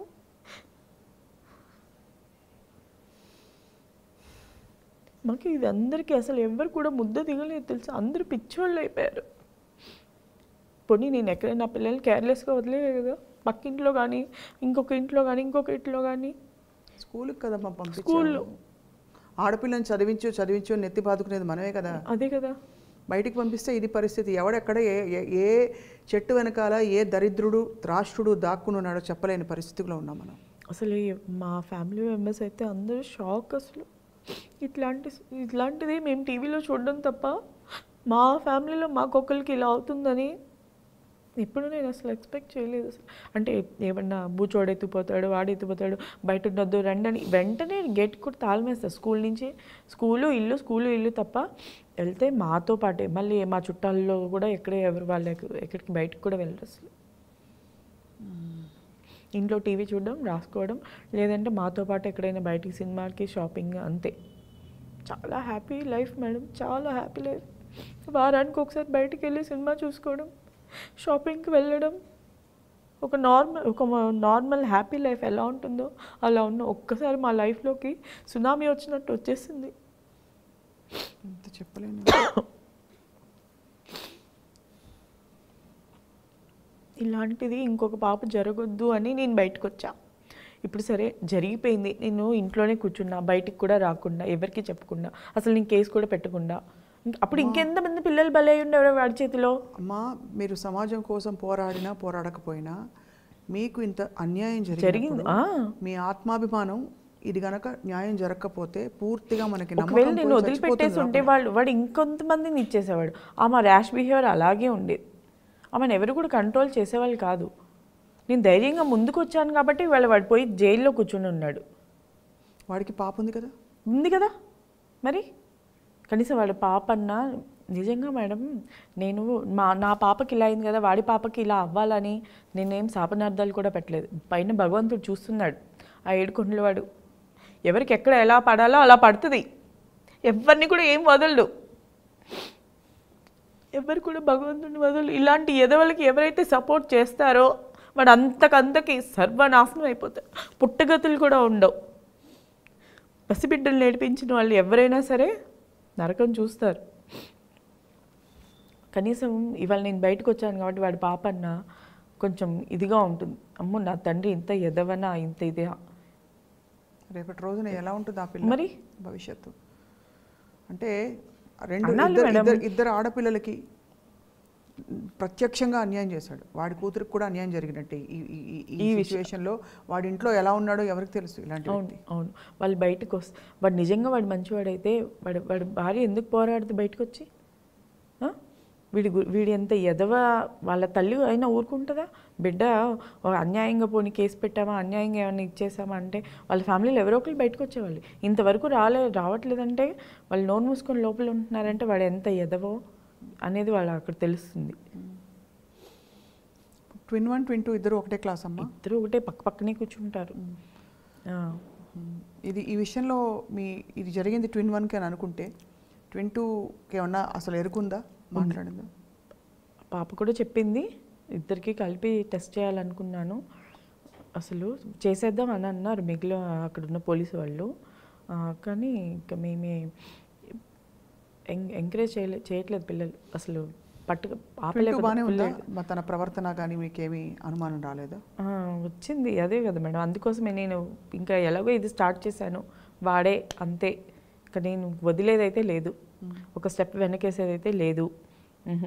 మాకు ఇది అందరికీ అసలు ఎవ్వరు కూడా ముద్ద దిగలేదు తెలుసు అందరూ పిచ్చోళ్ళు అయిపోయారు పోనీ నేను ఎక్కడ నా పిల్లల్ని కేర్లెస్గా వదిలేదు కదా పక్కింట్లో కానీ ఇంకొక ఇంట్లో కానీ ఇంకొక ఇంట్లో కానీ స్కూల్కి కదమ్మా పంపించారు స్కూల్లో. ఆడపిల్లని చదివించు చదివించు అని నెత్తి బాదుకునేది మనమే కదా అదే కదా బయటికి పంపిస్తే ఇది పరిస్థితి ఎవడెక్కడ ఏ ఏ- ఏ చెట్టు వెనకాల ఏ దరిద్రుడు త్రాష్ట్రుడు దాక్కుని ఉన్నాడో చెప్పలేని పరిస్థితిలో ఉన్నాం మనం అసలు ఈ మా ఫ్యామిలీ మెంబర్స్ అయితే అందరూ షాక్ అసలు ఇట్లాంటి ఇట్లాంటిది మేము టీవీలో చూడడం తప్ప మా ఫ్యామిలీలో మాకొకరికి ఇలా అవుతుందని ఎప్పుడు నేను అసలు ఎక్స్పెక్ట్ చేయలేదు అసలు అంటే ఏమన్నా బూచోడు ఎత్తిపోతాడు వాడు ఎత్తిపోతాడు బయట ఉండొద్దు రండని వెంటనే గేట్ కూడా తాళమేస్తారు స్కూల్ నుంచి స్కూలు ఇల్లు స్కూలు ఇల్లు తప్ప వెళ్తే మాతో పాటే మళ్ళీ మా చుట్టాల్లో కూడా ఎక్కడ ఎవరు వాళ్ళు ఎక్కడికి బయటకు కూడా వెళ్ళరు అసలు ఇంట్లో టీవీ చూడడం రాసుకోవడం లేదంటే మాతో పాటు ఎక్కడైనా బయటికి సినిమాకి షాపింగ్ అంతే చాలా హ్యాపీ లైఫ్ మేడం చాలా హ్యాపీ లైఫ్ వారానికి ఒకసారి బయటికి వెళ్ళి సినిమా చూసుకోవడం షాపింగ్కి వెళ్ళడం ఒక నార్మల్ ఒక నార్మల్ హ్యాపీ లైఫ్ ఎలా ఉంటుందో అలా ఉన్న ఒక్కసారి మా లైఫ్లోకి సునామీ వచ్చినట్టు వచ్చేసింది ఎంత చెప్పలేను ఇలాంటిది ఇంకొక పాప జరగొద్దు అని నేను బయటకు వచ్చా ఇప్పుడు సరే జరిగిపోయింది నేను ఇంట్లోనే కూర్చున్నా బయటికి కూడా రాకుండా ఎవరికి చెప్పకుండా అసలు నేను కేసు కూడా పెట్టకుండా ఇంక- అప్పుడు ఇంకెంతమంది పిల్లలు బలై ఉండేవారు వాడి చేతిలో అమ్మా మీరు సమాజం కోసం పోరాడినా పోరాడకపోయినా మీకు ఇంత అన్యాయం జరిగింది జరిగింది ఆ. మీ ఆత్మాభిమానం ఇది గనక న్యాయం జరగకపోతే పూర్తిగా మనకి ఒకవేళ నమ్మకం నేను పోయి వదిలిపెట్టేసి చచ్చిపోతుంది ఉంటే వాళ్ళు వాడు ఇంకొంతమందిని ఇచ్చేసేవాడు ఆమె ర్యాష్ బిహేవియర్ అలాగే ఉండేది ఆమెను ఎవరు కూడా కంట్రోల్ చేసేవాళ్ళు కాదు నేను ధైర్యంగా ముందుకు వచ్చాను కాబట్టి వాళ్ళు వాడు పోయి జైల్లో కూర్చుని ఉన్నాడు వాడికి పాప ఉంది కదా ఉంది కదా మరి కనీసం వాడి పాప అన్న నిజంగా మేడం నేను మా నా పాపకి ఇలా అయింది కదా వాడి పాపకి ఇలా అవ్వాలని నేనేం శాపనార్థాలు కూడా పెట్టలేదు పైన భగవంతుడు చూస్తున్నాడు ఆ ఏడుకొండల వాడు ఎవరికి ఎక్కడ ఎలా పడాలో అలా పడుతుంది ఎవరిని కూడా ఏం వదలడు ఎవరు కూడా భగవంతుడిని వదలడు ఇలాంటి ఎదవలకి ఎవరైతే సపోర్ట్ చేస్తారో వాడు అంతకంతకి సర్వనాశనం అయిపోతారు పుట్టగతులు కూడా ఉండవు పసిబిడ్డలు నేర్పించిన వాళ్ళు ఎవరైనా సరే నరకం చూస్తారు కనీసం ఇవాళ నేను బయటకు వచ్చాను కాబట్టి వాడి పాప అన్న కొంచెం ఇదిగా ఉంటుంది అమ్మో నా తండ్రి ఇంత ఎదవనా ఇంత ఇదే రేపటి రోజున ఎలా ఉంటుంది ఆ పిల్ల మరి? భవిష్యత్తు అంటే రెండు అన్నాళ్ళు ఇద్దరు మేడం. ఇద్దరు ఇద్దరు ఆడపిల్లలకి ప్రత్యక్షంగా అన్యాయం చేశాడు వాడి కూతురికి కూడా అన్యాయం జరిగినట్టే ఈ ఈ- ఈ- ఈ సిచ్యువేషన్లో వాడి ఇంట్లో ఎలా ఉన్నాడో ఎవరికి తెలుసు ఇలాంటి అవును వ్యక్తి అవును వాళ్ళు బయటకు వస్తే వాడు నిజంగా వాడు మంచివాడైతే వాడు వాడి భార్య ఎందుకు పోరాడుతూ బయటకు వచ్చి ఆ? వీడి గు- వీడి ఎంత ఎదవ వాళ్ళ తల్లి అయినా ఊరుకుంటుందా బిడ్డ ఓ అన్యాయంగా పోనీ కేసు పెట్టామా అన్యాయంగా ఏమైనా ఇచ్చేసామా అంటే వాళ్ళ ఫ్యామిలీలో ఎవరో ఒకరు బయటకు వచ్చేవాళ్ళు ఇంతవరకు రాలే రావట్లేదంటే వాళ్ళు నోరు మూసుకొని లోపల ఉంటున్నారంటే వాడు ఎంత ఎదవో అనేది వాళ్ళు అక్కడ తెలుస్తుంది ట్విన్ వన్ ట్విన్ టూ ఇద్దరు ఒకటే క్లాస్ అమ్మా ఇద్దరు ఒకటే పక్క పక్కనే కూర్చుంటారు ఆ. ఇది ఈ విషయంలో మీ ఇది జరిగింది ట్విన్ వన్కి అని అనుకుంటే ట్విన్ టూకి ఏమన్నా అసలు ఎరుకుందా మాట్లాడిందా పాప కూడా చెప్పింది ఇద్దరికి కలిపి టెస్ట్ చేయాలనుకున్నాను అసలు చేసేద్దాం అని అన్నారు మిగిలిన అక్కడ ఉన్న పోలీసు వాళ్ళు ఆ, కానీ ఇంకా మేమే ఎం- ఎంకరేజ్ చేయలే చేయట్లేదు పిల్లలు అసలు పట్టు ట్విన్ టూ ఆపలేక బాగానే ఉందా పిల్లలు- మరి తన ప్రవర్తన కానీ మీకేమీ అనుమానం రాలేదా ఆ, వచ్చింది అదే కదా మేడం అందుకోసమే నేను ఇంకా ఎలాగో ఇది స్టార్ట్ చేశాను వాడే అంతే ఇంకా నేను వదిలేదైతే లేదు ఒక స్టెప్ వెనకేసేదైతే లేదు మ్హూ.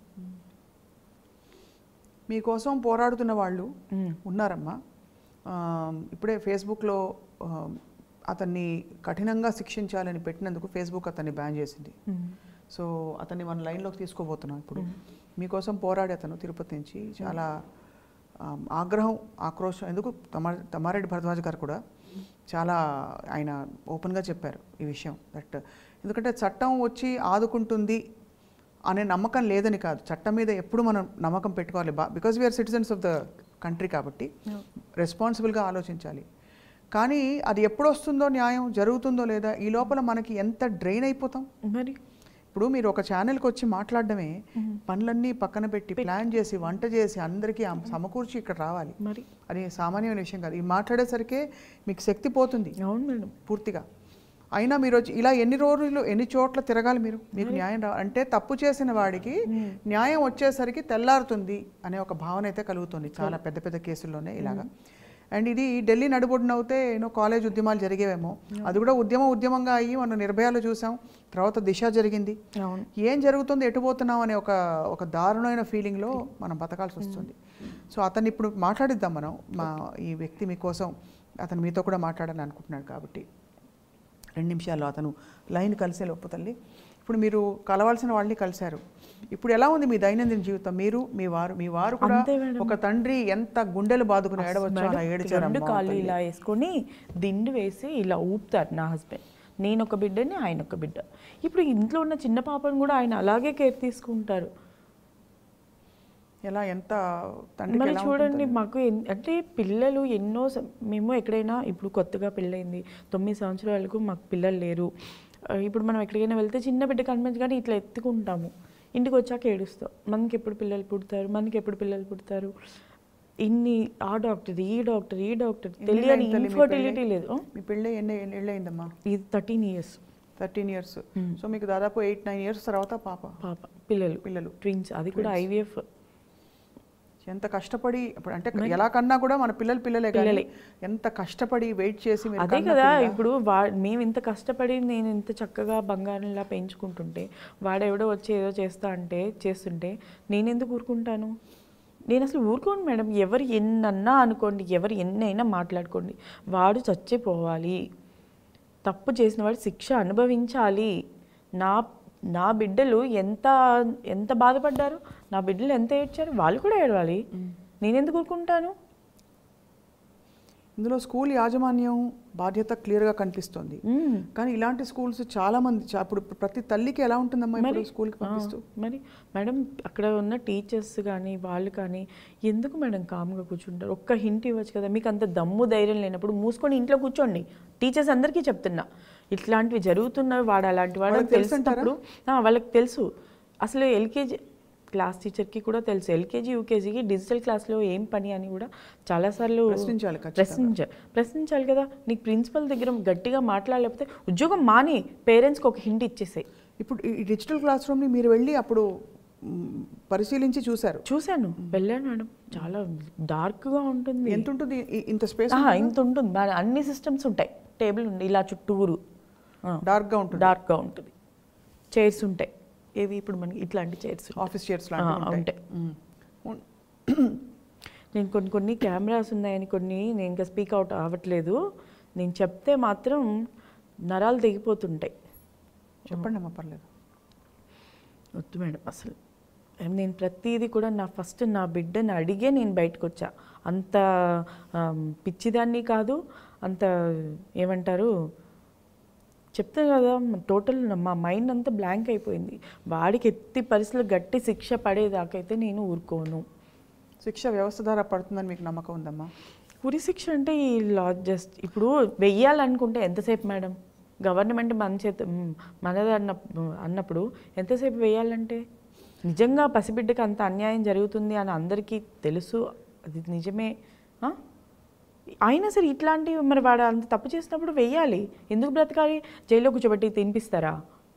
మీకోసం పోరాడుతున్న వాళ్ళు మ్. ఉన్నారమ్మా ఆ, ఇప్పుడే ఫేస్బుక్లో ఆ, అతన్ని కఠినంగా శిక్షించాలని పెట్టినందుకు ఫేస్బుక్ అతన్ని బ్యాన్ చేసింది మ్. సో అతన్ని మన లైన్లోకి తీసుకోబోతున్నాం ఇప్పుడు మీకోసం పోరాడి అతను తిరుపతి నుంచి చాలా ఆ, ఆగ్రహం ఆక్రోశం ఎందుకు తమ తమారెడ్డి భరద్వాజ్ గారు కూడా చాలా ఆయన ఓపెన్గా చెప్పారు ఈ విషయం దట్ ఎందుకంటే చట్టం వచ్చి ఆదుకుంటుంది అనే నమ్మకం లేదని కాదు చట్టం మీద ఎప్పుడు మనం నమ్మకం పెట్టుకోవాలి బా because we are citizens of the country కాబట్టి రెస్పాన్సిబుల్గా ఆలోచించాలి కానీ అది ఎప్పుడు వస్తుందో న్యాయం జరుగుతుందో లేదా ఈ లోపల మనకి ఎంత డ్రైన్ అయిపోతాం మరి ఇప్పుడు మీరు ఒక ఛానల్కి వచ్చి మాట్లాడడమే పనులన్నీ పక్కన పెట్టి ప్లాన్ చేసి వంట చేసి అందరికీ ఆ సమకూర్చి ఇక్కడ రావాలి మరి అది సామాన్యమైన విషయం కాదు ఈ మాట్లాడేసరికి మీకు శక్తి పోతుంది అవును మేడం పూర్తిగా అయినా మీరు వచ్చి ఇలా ఎన్ని రోజులు ఎన్ని చోట్ల తిరగాలి మీరు మీకు న్యాయం రా అంటే తప్పు చేసిన వాడికి న్యాయం వచ్చేసరికి తెల్లారుతుంది అనే ఒక భావన అయితే కలుగుతుంది చాలా పెద్ద పెద్ద కేసుల్లోనే ఇలాగా అండ్ ఇది ఢిల్లీ నడుబొడ్డున అవుతే ఏమో కాలేజ్ ఉద్యమాలు జరిగేవేమో అది కూడా ఉద్యమం ఉద్యమంగా అయ్యి మనం నిర్భయాలు చూసాం తర్వాత దిశ జరిగింది అవును ఏం జరుగుతుంది ఎటు పోతున్నాం అనే ఒక ఒక దారుణమైన ఫీలింగ్లో మనం బతకాల్సి వస్తుంది సో అతన్ని ఇప్పుడు మాట్లాడిద్దాం మనం మా ఈ వ్యక్తి మీకోసం అతను మీతో కూడా మాట్లాడాలని అనుకుంటున్నాడు కాబట్టి రెండు నిమిషాల్లో అతను లైన్ కలిసే లోపు తల్లి ఇప్పుడు మీరు కలవాల్సిన వాళ్ళని కలిశారు ఇప్పుడు ఎలా ఉంది మీ దైనందిన జీవితం మీరు మీ వారు మీ వారు కూడా అంతే మేడం. ఒక తండ్రి ఎంత గుండెలు బాదుకుని ఏడవచ్చు అలా మేడం, ఏడిచారు రెండు అమ్మా కాళ్ళు తల్లి. ఇలా వేసుకొని దిండు వేసి ఇలా ఊపుతారు నా హస్బెండ్ నేను ఒక బిడ్డని ఆయన ఒక బిడ్డ ఇప్పుడు ఇంట్లో ఉన్న చిన్న పాపను కూడా ఆయన అలాగే కేర్ తీసుకుంటారు ఎలా ఎంత తండ్రికి మరి ఎలా చూడండి మాకు ఎన్- అంటే పిల్లలు ఎన్నో సం- మేము ఎక్కడైనా ఇప్పుడు కొత్తగా పెళ్ళయింది తొమ్మిది సంవత్సరాలకు మాకు పిల్లలు లేరు ఆ, ఇప్పుడు మనం ఎక్కడికైనా వెళ్తే చిన్న బిడ్డ కనిపించి కానీ ఇట్లా ఎత్తుకుంటాము ఇంటికి వచ్చాక ఏడుస్తాం మనకి ఎప్పుడు పిల్లలు పుడతారు మనకి ఎప్పుడు పిల్లలు పుడతారు ఇన్ని ఆ డాక్టర్ ఈ డాక్టర్ ఈ డాక్టర్ ఎన్ని తెలియని ఏళ్ళైంది తల్లి మీ ఇన్ఫర్టిలిటీ పెళ్ళి? లేదు మీ పెళ్ళి ఎన్ని ఎన్ని అయిందమ్మా ఇది thirteen years thirteen years so మీకు దాదాపు ఎయిట్ నైన్ ఇయర్స్ తర్వాత పాప పాప పిల్లలు పిల్లలు ట్విన్స్ అది కూడా ఐవీఎఫ్ ఎంత కష్టపడి ఇప్పుడు అంటే ఎలా కన్నా కూడా మన పిల్లలు పిల్లలే కానీ ఎంత కష్టపడి వెయిట్ చేసి మీరు అదే కన్న కదా పిల్ల. ఇప్పుడు వా మేము ఇంత కష్టపడి నేను ఇంత చక్కగా బంగారంలా పెంచుకుంటుంటే వాడెవడో వచ్చి ఏదో చేస్తా అంటే చేస్తుంటే నేను ఎందుకు ఊరుకుంటాను నేను అసలు ఊరుకోను మేడం ఎవరు ఎన్నన్నా అనుకోండి ఎవరు ఎన్నైనా మాట్లాడుకోండి వాడు చచ్చిపోవాలి తప్పు చేసిన వాడు శిక్ష అనుభవించాలి నా నా బిడ్డలు ఎంత ఎంత బాధపడ్డారు నా బిడ్డలు ఎంత ఏడ్చారు వాళ్ళు కూడా ఏడవాలి నేను ఎందుకు ఊరుకుంటాను ఇందులో స్కూల్ యాజమాన్యం బాధ్యత క్లియర్గా కనిపిస్తుంది మ్మ్. కానీ ఇలాంటి స్కూల్స్ చాలా మంది చా- ఇప్పుడు ప్రతి తల్లికి ఎలా ఉంటుందమ్మా ఇప్పుడు స్కూల్కి పంపిస్తూ ఆ, మరి మేడం అక్కడ ఉన్న టీచర్స్ కానీ వాళ్ళు కానీ ఎందుకు మేడం కామ్గా కూర్చుంటారు ఒక్క హింట్ ఇవ్వచ్చు కదా మీకు అంత దమ్ము ధైర్యం లేనప్పుడు మూసుకొని ఇంట్లో కూర్చోండి టీచర్స్ అందరికీ చెప్తున్నా ఇట్లాంటివి జరుగుతున్నవి వాడు అలాంటి వాడు వాళ్ళకి తెలుసు తెలిసినప్పుడు ఆ, వాళ్ళకి తెలుసు అసలు ఎల్కేజీ క్లాస్ టీచర్కి కూడా తెలుసు ఎల్కేజీ యూకేజీకి డిజిటల్ క్లాస్లో ఏం పని అని కూడా చాలాసార్లు ప్రశ్నించాలి ఖచ్చితంగా. ప్రశ్నించాలి ప్రశ్నించాలి కదా నీకు ప్రిన్సిపల్ దగ్గర గట్టిగా మాట్లాడలేకపోతే ఉద్యోగం మాని పేరెంట్స్కి ఒక హింట్ ఇచ్చేసాయి ఇప్పుడు ఈ డిజిటల్ క్లాస్ రూమ్ని మీరు వెళ్ళి అప్పుడు మ్, పరిశీలించి చూశారు చూశాను వెళ్ళాను మేడం చాలా డార్క్గా ఉంటుంది ఎంత ఉంటుంది ఈ- ఇంత స్పేస్ ఆహా, ఇంత ఉంటుంది మన అన్ని సిస్టమ్స్ ఉంటాయి టేబుల్ ఉంది ఇలా చుట్టూరు డార్క్గా ఉంటుంది డార్క్గా ఉంటుంది చైర్స్ ఉంటాయి ఏవి ఇప్పుడు మనకి ఇట్లాంటి చైర్స్ ఆఫీస్ చైర్స్ ఆ, లాంటివి ఉంటాయి ఉంటాయి. మ్. ఉన్- నేను కొన్ని కొన్ని కెమెరాస్ ఉన్నాయని కొన్ని నేను ఇంకా స్పీక్ అవుట్ అవ్వట్లేదు నేను చెప్తే మాత్రం నరాలు తెగిపోతుంటాయి చెప్పండి అమ్మా పర్లేదు వద్దు మేడం అసలు నేను ప్రతిదీ కూడా నా ఫస్ట్ నా బిడ్డని అడిగే నేను బయటకు వచ్చా అంత ఆమ్, పిచ్చిదాన్ని కాదు అంత ఏమంటారు చెప్తా కదా టోటల్ మా మైండ్ అంతా బ్లాంక్ అయిపోయింది వాడికి ఎత్తి పరిస్థితులు గట్టి శిక్ష పడేదాకైతే నేను ఊరుకోను శిక్ష వ్యవస్థ ద్వారా పడుతుందని మీకు నమ్మకం ఉందమ్మా ఉరి శిక్ష అంటే ఈ లా జస్ట్ ఇప్పుడు వెయ్యాలనుకుంటే ఎంతసేపు మేడం గవర్నమెంట్ మన చేత మ్, మనది అన్న అన్నప్పుడు ఎంతసేపు వేయాలంటే నిజంగా పసిబిడ్డకి అంత అన్యాయం జరుగుతుంది అని అందరికీ తెలుసు అది నిజమే ఆ? అయినా సరే ఇట్లాంటివి మరి వాడు అంత తప్పు చేసినప్పుడు వెయ్యాలి ఎందుకు బ్రతకాలి జైల్లో కూర్చోబెట్టి తినిపిస్తారా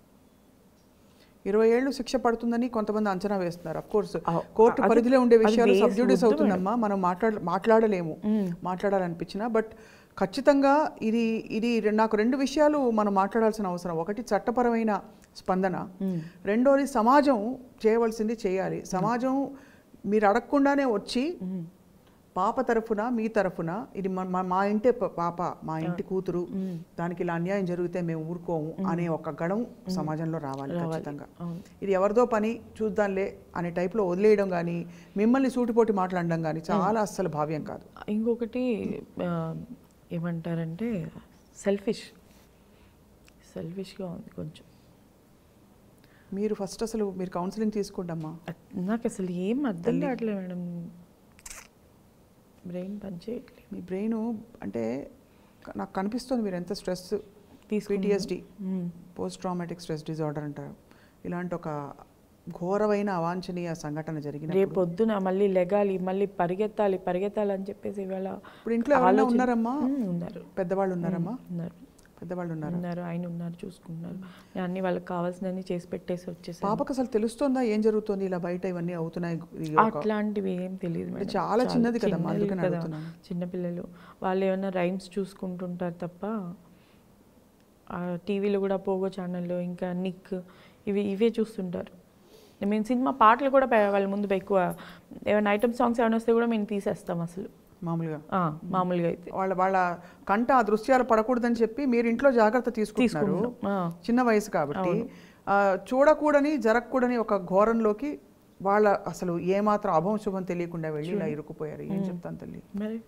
ఇరవై ఏళ్ళు శిక్ష పడుతుందని కొంతమంది అంచనా వేస్తున్నారు అఫ్ కోర్స్ అవ్- కోర్టు అది- పరిధిలో ఉండే అది విషయాలు వేసి సబ్జ్యూడిస్ వద్దు అవుతుందమ్మా మనం మాట్లాడ మాట్లాడలేము మాట్లాడాలనిపించిన బట్ ఖచ్చితంగా ఇది ఇది రె- నాకు రెండు విషయాలు మనం మాట్లాడాల్సిన అవసరం ఒకటి చట్టపరమైన స్పందన రెండోది సమాజం చేయవలసింది చేయాలి సమాజం మీరు అడగకుండానే వచ్చి పాప తరఫున మీ తరఫున ఇది మా- మా- మా ఇంటే ప- పాప మా ఇంటి కూతురు దానికి ఇలా అన్యాయం జరిగితే మేము ఊరుకోము అనే ఒక గడం సమాజంలో రావాలి ఖచ్చితంగా అవును. ఇది ఎవరిదో పని చూద్దాంలే అనే టైప్లో వదిలేయడం కానీ మిమ్మల్ని సూటిపోటి మాట్లాడడం కానీ చాలా అస్సలు భావ్యం కాదు ఇంకొకటి ఆ, ఏమంటారంటే సెల్ఫిష్ సెల్ఫిష్గా ఉంది కొంచెం మీరు ఫస్ట్ అసలు మీరు కౌన్సిలింగ్ తీసుకోండమ్మా అట్- నాకు అసలు ఏం అర్థం కావట్లేదు మేడం బ్రెయిన్ పనిచేయట్లేదు మీ బ్రెయిన్ అంటే క- నాకు కనిపిస్తుంది మీరు ఎంత స్ట్రెస్ తీసుకున్నా. పిటిఎస్డి మ్మ్. పోస్ట్ ట్రామాటిక్ స్ట్రెస్ డిజార్డర్ అంటారు ఇలాంటి ఒక ఘోరమైన అవాంఛనీయ సంఘటన జరిగిన రేపు పొద్దున మళ్ళీ లెగాలి మళ్ళీ పరిగెత్తాలి పరిగెత్తాలి అని చెప్పేసి ఇవాళ ఇప్పుడు ఇంట్లో ఎవరైనా ఆలోచన- ఉన్నారమ్మా మ్మ్, ఉన్నారు పెద్దవాళ్ళు ఉన్నారమ్మా ఉన్నారు పెద్దవాళ్ళు ఉన్నారు ఉన్నారు ఆయన ఉన్నారు చూసుకుంటున్నారు నేను అన్ని వాళ్ళకి కావాల్సినవి చేసి పెట్టేసి వచ్చేసాను పాపకు అసలు తెలుస్తుందా ఏం జరుగుతుంది ఇలా బయట ఇవన్నీ అవుతున్నాయి ఇది ఒక- అట్లాంటివి ఏం తెలియదు అంటే మేడం. చాలా చిన్నది కదమ్మా, చిన్నది అందుకని కదా. అడుగుతున్నాను. చిన్నపిల్లలు వాళ్ళు ఏమైనా రైమ్స్ చూసుకుంటుంటారు తప్ప ఆ టీవీలో కూడా పోగో ఛానల్లో ఇంకా నిక్ ఇవి ఇవే చూస్తుంటారు మేము సినిమా పాటలు కూడా పె- వాళ్ళ ముందు ఎక్కువ ఏమైనా ఐటమ్ సాంగ్స్ ఏమైనా వస్తే కూడా మేము తీసేస్తాం అసలు మామూలుగా ఆ, మామూలుగా అయితే వాళ్ళ వాళ్ళ కంట ఆ దృశ్యాలు పడకూడదని చెప్పి మీరు ఇంట్లో జాగ్రత్త తీసుకుంటున్నారు తీసుకుంటాం ఆ. చిన్న వయసు కాబట్టి ఆ, చూడకూడని జరగకూడని ఒక ఘోరంలోకి వాళ్ళ అసలు ఏమాత్రం అభం శుభం తెలియకుండా వెళ్ళి ఇలా ఇరుక్కుపోయారు ఏం చెప్తాను తల్లి మరి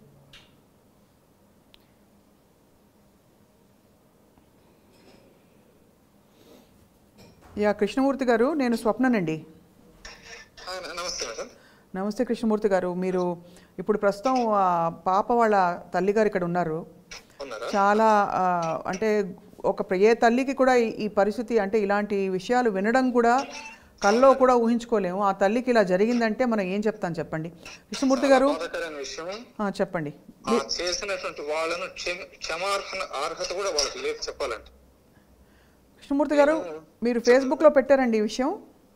యా కృష్ణమూర్తి గారు నేను స్వప్ననండి ఆ, న- నమస్తే మేడం నమస్తే కృష్ణమూర్తి గారు మీరు ఇప్పుడు ప్రస్తుతం ఆ, పాప వాళ్ళ తల్లిగారు ఇక్కడ ఉన్నారు ఉన్నారా చాలా ఆ, అంటే ఒక ప్ర- ఏ తల్లికి కూడా ఈ- ఈ పరిస్థితి అంటే ఇలాంటి విషయాలు వినడం కూడా కల్లో కూడా ఊహించుకోలేము ఆ తల్లికి ఇలా జరిగిందంటే మనం ఏం చెప్తాం చెప్పండి కృష్ణమూర్తి గారు బాధాకరమైన విషయం ఆ, చెప్పండి ఆ చేసినటువంటి వాళ్ళను క్షమ- క్షమార్హన అర్హత కూడా వాళ్ళకి లేదు చెప్పాలంటే కృష్ణమూర్తి గారు మీరు ఫేస్బుక్లో పెట్టారండి ఈ విషయం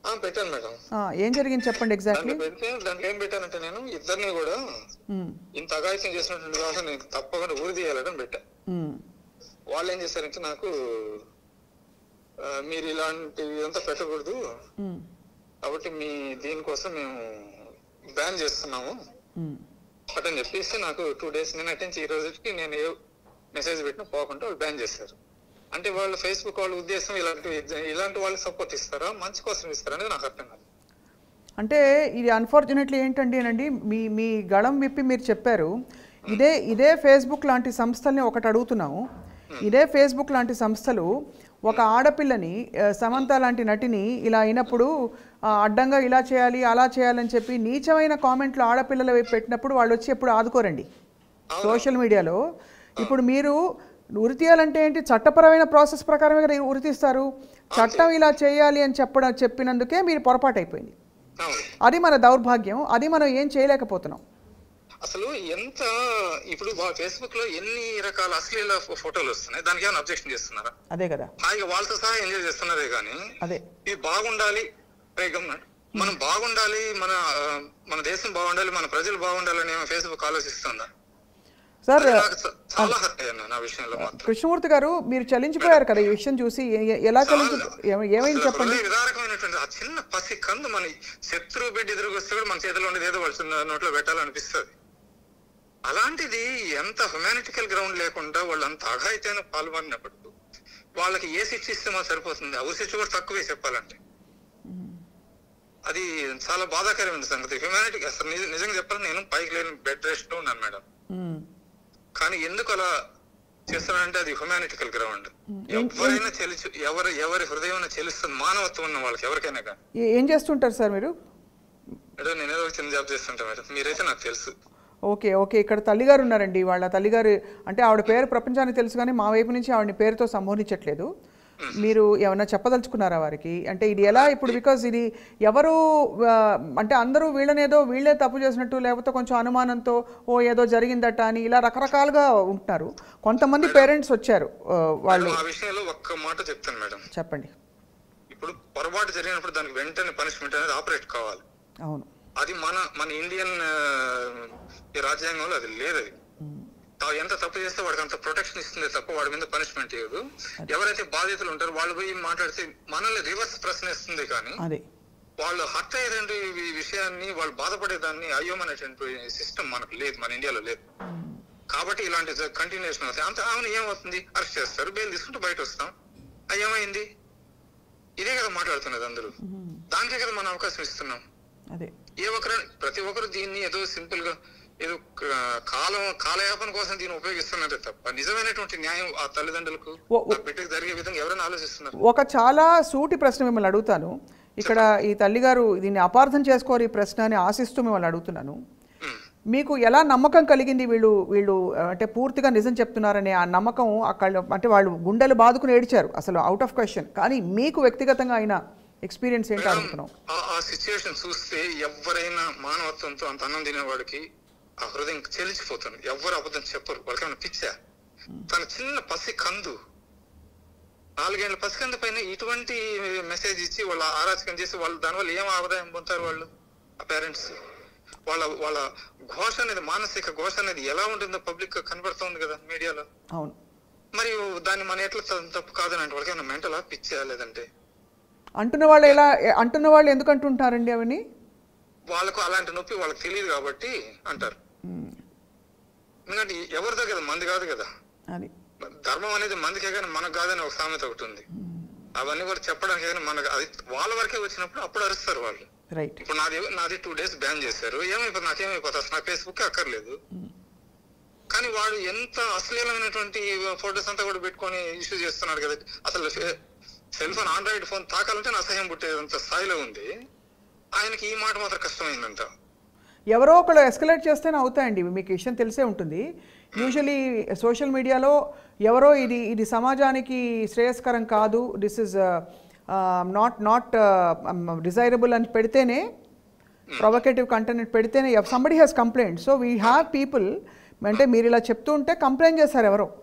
ఆ, పెట్టాను మేడం ఆ, ఏం జరిగింది చెప్పండి ఎగ్జాక్ట్లీ దాంట్లో పెడితే దాంట్లో ఏం పెట్టానంటే నేను ఇద్దరిని కూడా ఇంత అగాయిత్యం చేసినటువంటి వాళ్ళని నేను తప్పకుండా ఊరి తీయాలని పెట్టా వాళ్ళు ఏం చేశారంటే నాకు ఆ, మీరు ఇలాంటివి అంతా పెట్టకూడదు కాబట్టి మీ దీనికోసం మేము బ్యాన్ చేస్తున్నాము అటని చెప్పేసి నాకు టూ డేస్ నేను అటెంచి ఈ రోజుకి నేను ఏ మెసేజ్ పెట్టినా పోకుండా వాళ్ళు బ్యాన్ చేశారు అంటే వాళ్ళు ఫేస్బుక్ వాళ్ళ ఉద్దేశం ఇలాంటి ఇలాంటి వాళ్ళకి సపోర్ట్ ఇస్తారా మంచి కోసం ఇస్తారా అనేది నాకు అర్థం కాదు అంటే ఇది అన్ఫార్చునేట్లీ ఏంటండి అనండి మీ మీ గళం విప్పి మీరు చెప్పారు ఇదే ఇదే ఫేస్బుక్ లాంటి సంస్థల్ని ఒకటి అడుగుతున్నాము ఇదే ఫేస్బుక్ లాంటి సంస్థలు ఒక ఆడపిల్లని ఆ, సమంత లాంటి నటిని ఇలా అయినప్పుడు ఆ, అడ్డంగా ఇలా చేయాలి అలా చేయాలని చెప్పి నీచమైన కామెంట్లు ఆడపిల్లల వైపు పెట్టినప్పుడు వాళ్ళు వచ్చి ఎప్పుడు ఆదుకోరండి సోషల్ మీడియాలో ఇప్పుడు మీరు ఉరి తీయాలంటే ఏంటి చట్టపరమైన ప్రాసెస్ ప్రకారమే కదా ఉరి తీస్తారు చట్టం ఇలా చేయాలి అని చెప్పడం చెప్పినందుకే మీరు పొరపాటు అయిపోయింది అవును అది మన దౌర్భాగ్యం అది మనం ఏం చేయలేకపోతున్నాం అసలు ఎంత ఇప్పుడు ఫేస్బుక్ లో ఎన్ని రకాల అశ్లీల ఫో- ఫోటోలు వస్తున్నాయి దానికి ఏమైనా అబ్జెక్షన్ చేస్తున్నారా అదే కదా హాయిగా వాళ్ళతో సహా ఎంజాయ్ చేస్తున్నారే కానీ అదే ఇది బాగుండాలి రే గమనండి. మనం బాగుండాలి మన ఆ, మన దేశం బాగుండాలి మన ప్రజలు బాగుండాలని ఏమో ఫేస్బుక్ ఆలోచిస్తుందా సార్ అది నాకు చ- చాలా హర్ట్ అయ్యాను నా విషయంలో మాత్రం కృష్ణమూర్తి గారు మీరు చలించిపోయారు కదా ఈ విషయం చూసి ఏ- ఏ- ఎలా చలించి ఏమ- ఏమైంది అసలు చెప్పండి హృదయ విదారకమైనటువంటి ఆ చిన్న పసి కందు మన శత్రువు బిడ్డ ఎదురుకు వస్తే కూడా మన చేతిలో ఉండేది ఏదో వాళ్ళ చిన్న నోట్లో పెట్టాలనిపిస్తుంది అలాంటిది ఎంత హ్యుమానిటికల్ గ్రౌండ్ లేకుండా వాళ్ళు అంత అఘాయితైన పాల్గొన్నప్పుడు వాళ్ళకి ఏ శిక్ష ఇస్తే మాకు సరిపోతుంది ఆ శిక్ష కూడా తక్కువే చెప్పాలంటే అది చాలా బాధాకరమైన సంగతి హ్యుమానిటీ అసలు నిజ- నిజంగా చెప్పాలి నేను పైకి లేని బెడ్ రెస్ట్ లో ఉన్నాను మేడం మ్మ్. కానీ ఎందుకు అలా చేస్తున్నానంటే అది హ్యుమానిటికల్ గ్రౌండ్ ఎవరైనా చెలిచి ఎవరు ఎవరి హృదయం చెలుస్తుంది మానవత్వం ఉన్న వాళ్ళకి ఎవరికైనా కానీ ఏ- ఏం చేస్తుంటారు సార్ మీరు మేడం నేను ఏదో ఒక చిన్న జాబ్ చేస్తుంటా మేడం మీరైతే నాకు తెలుసు ఓకే ఓకే ఇక్కడ తల్లిగారు ఉన్నారండి వాళ్ళ తల్లిగారు అంటే ఆవిడ పేరు ప్రపంచానికి తెలుసు కానీ మా వైపు నుంచి ఆవిడని పేరుతో సంబోధించట్లేదు మీరు ఏమన్నా చెప్పదలుచుకున్నారా వారికి అంటే ఇది ఎలా ఇప్పుడు బికాజ్ ఇది ఎవరు ఆ, అంటే అందరూ వీళ్ళనేదో వీళ్ళే తప్పు చేసినట్టు లేకపోతే కొంచెం అనుమానంతో ఓ ఏదో జరిగిందట అని ఇలా రకరకాలుగా ఉంటున్నారు కొంతమంది పేరెంట్స్ వచ్చారు ఆ, వాళ్ళు మేడం, ఆ విషయంలో ఒక్క మాట చెప్తాను మేడం చెప్పండి ఇప్పుడు పొరపాటు జరిగినప్పుడు దానికి వెంటనే పనిష్మెంట్ అనేది ఆపరేట్ కావాలి అవును అది మన మన ఇండియన్ ఆ, ఈ రాజ్యాంగంలో అది లేదు అది తా- ఎంత తప్పు చేస్తే వాడికి అంత ప్రొటెక్షన్ ఇస్తుంది తప్ప వాడి మీద పనిష్మెంట్ ఇవ్వదు ఎవరైతే బాధితులు ఉంటారో వాళ్ళు పోయి మాట్లాడితే మనల్ని రివర్స్ ప్రశ్నిస్తుంది కానీ అదే వాళ్ళు హర్ట్ అయ్యేటువంటి ఈ విషయాన్ని వాళ్ళు బాధపడేదాన్ని అయ్యోమనేటువంటి సిస్టమ్ మనకు లేదు మన ఇండియాలో లేదు కాబట్టి ఇలాంటి కంటిన్యూషన్ అవుతాయి అంత అవును ఏమవుతుంది అరెస్ట్ చేస్తారు బెయిల్ తీసుకుంటే బయట వస్తాం అది ఏమైంది ఇదే కదా మాట్లాడుతున్నది అందరూ దానికే కదా మనం అవకాశం ఇస్తున్నాం అదే ఏ ఒక్కరు ప్రతి ఒక్కరు దీన్ని ఏదో సింపుల్ గా ఏదో క- కాలం కాలయాపన కోసం దీన్ని ఉపయోగిస్తున్నారే తప్ప నిజమైనటువంటి న్యాయం ఆ తల్లిదండ్రులకు ఓ- ఆ బిడ్డకు జరిగే విధంగా ఎవరైనా ఆలోచిస్తున్నారు ఒక చాలా సూటి ప్రశ్న మిమ్మల్ని అడుగుతాను ఇక్కడ ఈ తల్లిగారు దీన్ని అపార్థం చేసుకోరు ఈ ప్రశ్న అని ఆశిస్తూ మిమ్మల్ని అడుగుతున్నాను ఉమ్. మీకు ఎలా నమ్మకం కలిగింది వీళ్ళు వీళ్ళు ఆ, అంటే పూర్తిగా నిజం చెప్తున్నారనే ఆ నమ్మకం అక్కడ అంటే వాళ్ళు గుండెలు బాదుకుని ఏడ్చారు అసలు అవుట్ ఆఫ్ క్వశ్చన్ కానీ మీకు వ్యక్తిగతంగా అయిన ఎక్స్పీరియన్స్ ఏంటో అడుగుతున్నాం ఆ- ఆ సిచ్యుయేషన్ చూస్తే ఎవరైనా మానవత్వంతో అంత అన్నం తినేవాడికి ఆ హృదయం చెలిచిపోతుంది ఎవరు అబద్ధం చెప్పరు వాళ్ళకి ఏమైనా పిచ్చా తన చిన్న పసి కందు నాలుగేళ్ల పసి కందు పైన ఇటువంటి మెసేజ్ ఇచ్చి వాళ్ళ ఆరాచకం చేసి వాళ్ళు దానివల్ల ఏం ఆదాయం పొందుతారు వాళ్ళు ఆ పేరెంట్స్ వాళ్ళ వాళ్ళ ఘోష అనేది మానసిక ఘోష అనేది ఎలా ఉంటుందో పబ్లిక్ కనబడుతుంది కదా మీడియాలో అవును మరి దాన్ని మన ఎట్లా త- తప్పు కాదని అంటే వాళ్ళకి ఏమైనా మెంటలా పిచ్చా లేదంటే అంటున్న వాళ్ళు ఎలా అంటున్న వాళ్ళు ఎందుకు అంటుంటారండి అవన్నీ వాళ్ళకు అలాంటి నొప్పి వాళ్ళకి తెలియదు కాబట్టి అంటారు ఎందుకంటే ఎవరిదో కదా మంది కాదు కదా అది ధర్మం అనేది మందికే కానీ మనకు కాదని ఒక సామెత ఒకటి ఉంది అవన్నీ కూడా చెప్పడానికి కానీ మనకు అది వాళ్ళ వరకే వచ్చినప్పుడు అప్పుడు అరుస్తారు వాళ్ళు రైట్ ఇప్పుడు నాది నాది టూ డేస్ బ్యాన్ చేశారు ఏమైపోతుంది నాకేమైపోతుంది అసలు నా ఫేస్బుక్ అక్కర్లేదు కానీ వాడు ఎంత అశ్లీలమైనటువంటి ఫొటోస్ అంతా కూడా పెట్టుకొని ఇష్యూ చేస్తున్నాడు కదా అసలు సెల్ ఫోన్ ఆండ్రాయిడ్ ఫోన్ తాకాలంటే నా అసహ్యం పుట్టేంత స్థాయిలో ఉంది ఆయనకి ఈ మాట మాత్రం కష్టమైందంట ఎవరో ఒకళ్ళు ఎస్కలేట్ చేస్తేనే అవుతాయండి ఇవి మీకు విషయం తెలిసే ఉంటుంది యూజువలీ సోషల్ మీడియాలో ఎవరో ఇది ఇది సమాజానికి శ్రేయస్కరం కాదు this is not not desirable అని పెడితేనే ప్రొవకేటివ్ కంటెంట్ పెడితేనే somebody has complaint so we have people అంటే మీరు ఇలా చెప్తూ ఉంటే కంప్లైంట్ చేశారు ఎవరో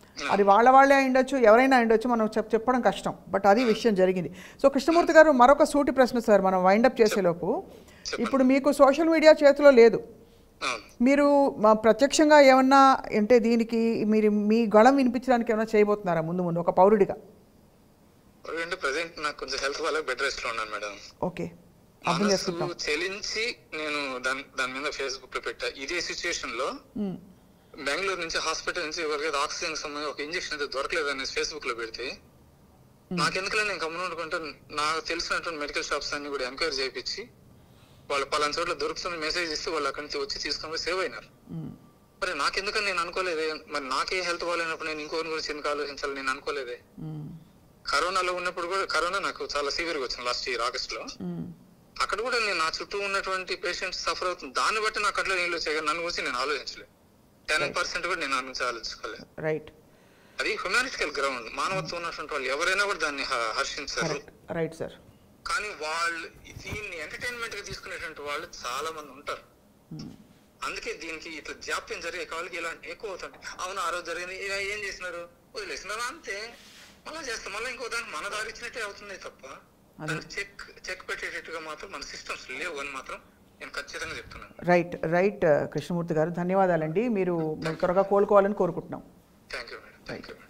అది వాళ్ళ వాళ్ళే అయి ఉండొచ్చు ఎవరైనా అయి ఉండొచ్చు మనం చెప్ చెప్పడం కష్టం బట్ అది విషయం జరిగింది సో కృష్ణమూర్తి గారు మరొక సూటి ప్రశ్న సార్ మనం వైండప్ చేసేలోపు ఇప్పుడు మీకు సోషల్ మీడియా చేతిలో లేదు అవును మీరు మా ప్రత్యక్షంగా ఏమన్నా అంటే దీనికి మీరు మీ గళం వినిపించడానికి ఏమైనా చేయబోతున్నారా ముందు ముందు ఒక పౌరుడిగా అంటే ప్రజెంట్ నాకు కొంచెం హెల్త్ వల్ల బెడ్ రెస్ట్ లో ఉన్నాను మేడం ఓకే అర్థం మనసు చేసుకుంటాం చెలించి నేను దాని దాని మీద ఫేస్బుక్ లో పెట్టా ఇదే సిచ్యుయేషన్ లో మ్మ్. బెంగళూరు నుంచి హాస్పిటల్ నుంచి ఎవరికైతే ఆక్సిజన్ సంబంధించి ఒక ఇంజక్షన్ అయితే దొరకలేదు అనేసి ఫేస్బుక్ లో పెడితే నాకెందుకులే నేను గమనం అనుకుంటే నాకు తెలిసినటువంటి మెడికల్ షాప్స్ అన్ని కూడా ఎంక్వైరీ చేయించి వాళ్ళు పలానా చోట్ల దొరుకుతున్న మెసేజ్ ఇస్తే వాళ్ళు అక్కడి నుంచి వచ్చి తీసుకొని పోయి సేవ్ అయినారు మ్మ్. మరి నాకెందుకని నేను అనుకోలేదే మరి నాకే హెల్త్ బాగాలేనప్పుడు నేను ఇంకోరి గురించి ఎందుకు ఆలోచించాలి నేను అనుకోలేదే మ్మ్. కరోనాలో ఉన్నప్పుడు కూడా కరోనా నాకు చాలా సివియర్ గా వచ్చింది లాస్ట్ ఇయర్ ఆగస్ట్ లో మ్మ్. అక్కడ కూడా నేను నా చుట్టూ ఉన్నటువంటి పేషెంట్స్ సఫర్ అవుతుంది దాన్ని బట్టి నాకు అట్లా నీళ్ళు వచ్చాయి కానీ నన్ను గురించి నేను ఆలోచించలేదు టెన్ పర్సెంట్ కూడా నేను నా గురించి ఆలోచించుకోలేదు రైట్ అది హ్యుమానిటికల్ గ్రౌండ్ మానవత్వం ఉన్నటువంటి వాళ్ళు ఎవరైనా కూడా దాన్ని హ- హర్షించారు కరెక్ట్ రైట్ సార్ కానీ వాళ్ళు దీన్ని ఎంటర్టైన్మెంట్ గా తీసుకునేటువంటి వాళ్ళు చాలా మంది ఉంటారు అందుకే దీనికి ఇట్లా జాప్యం జరిగే కాళ్ళకి ఇలాంటి ఎక్కువ అవుతుంది అవును ఆ రోజు జరిగింది ఇలా ఏం చేసినారు వదిలేసినారు అంతే మళ్ళీ చేస్తాం మళ్ళీ ఇంకో దానికి మన దారి ఇచ్చినట్టే అవుతుంది తప్ప దానికి చెక్ చెక్ పెట్టేటట్టుగా మాత్రం మన సిస్టమ్స్ లేవు అని మాత్రం నేను ఖచ్చితంగా చెప్తున్నాను రైట్ రైట్ కృష్ణమూర్తి గారు ధన్యవాదాలండి మీరు మీరు త్వరగా కోలుకోవాలని కోరుకుంటున్నాం thank you madam thank you madam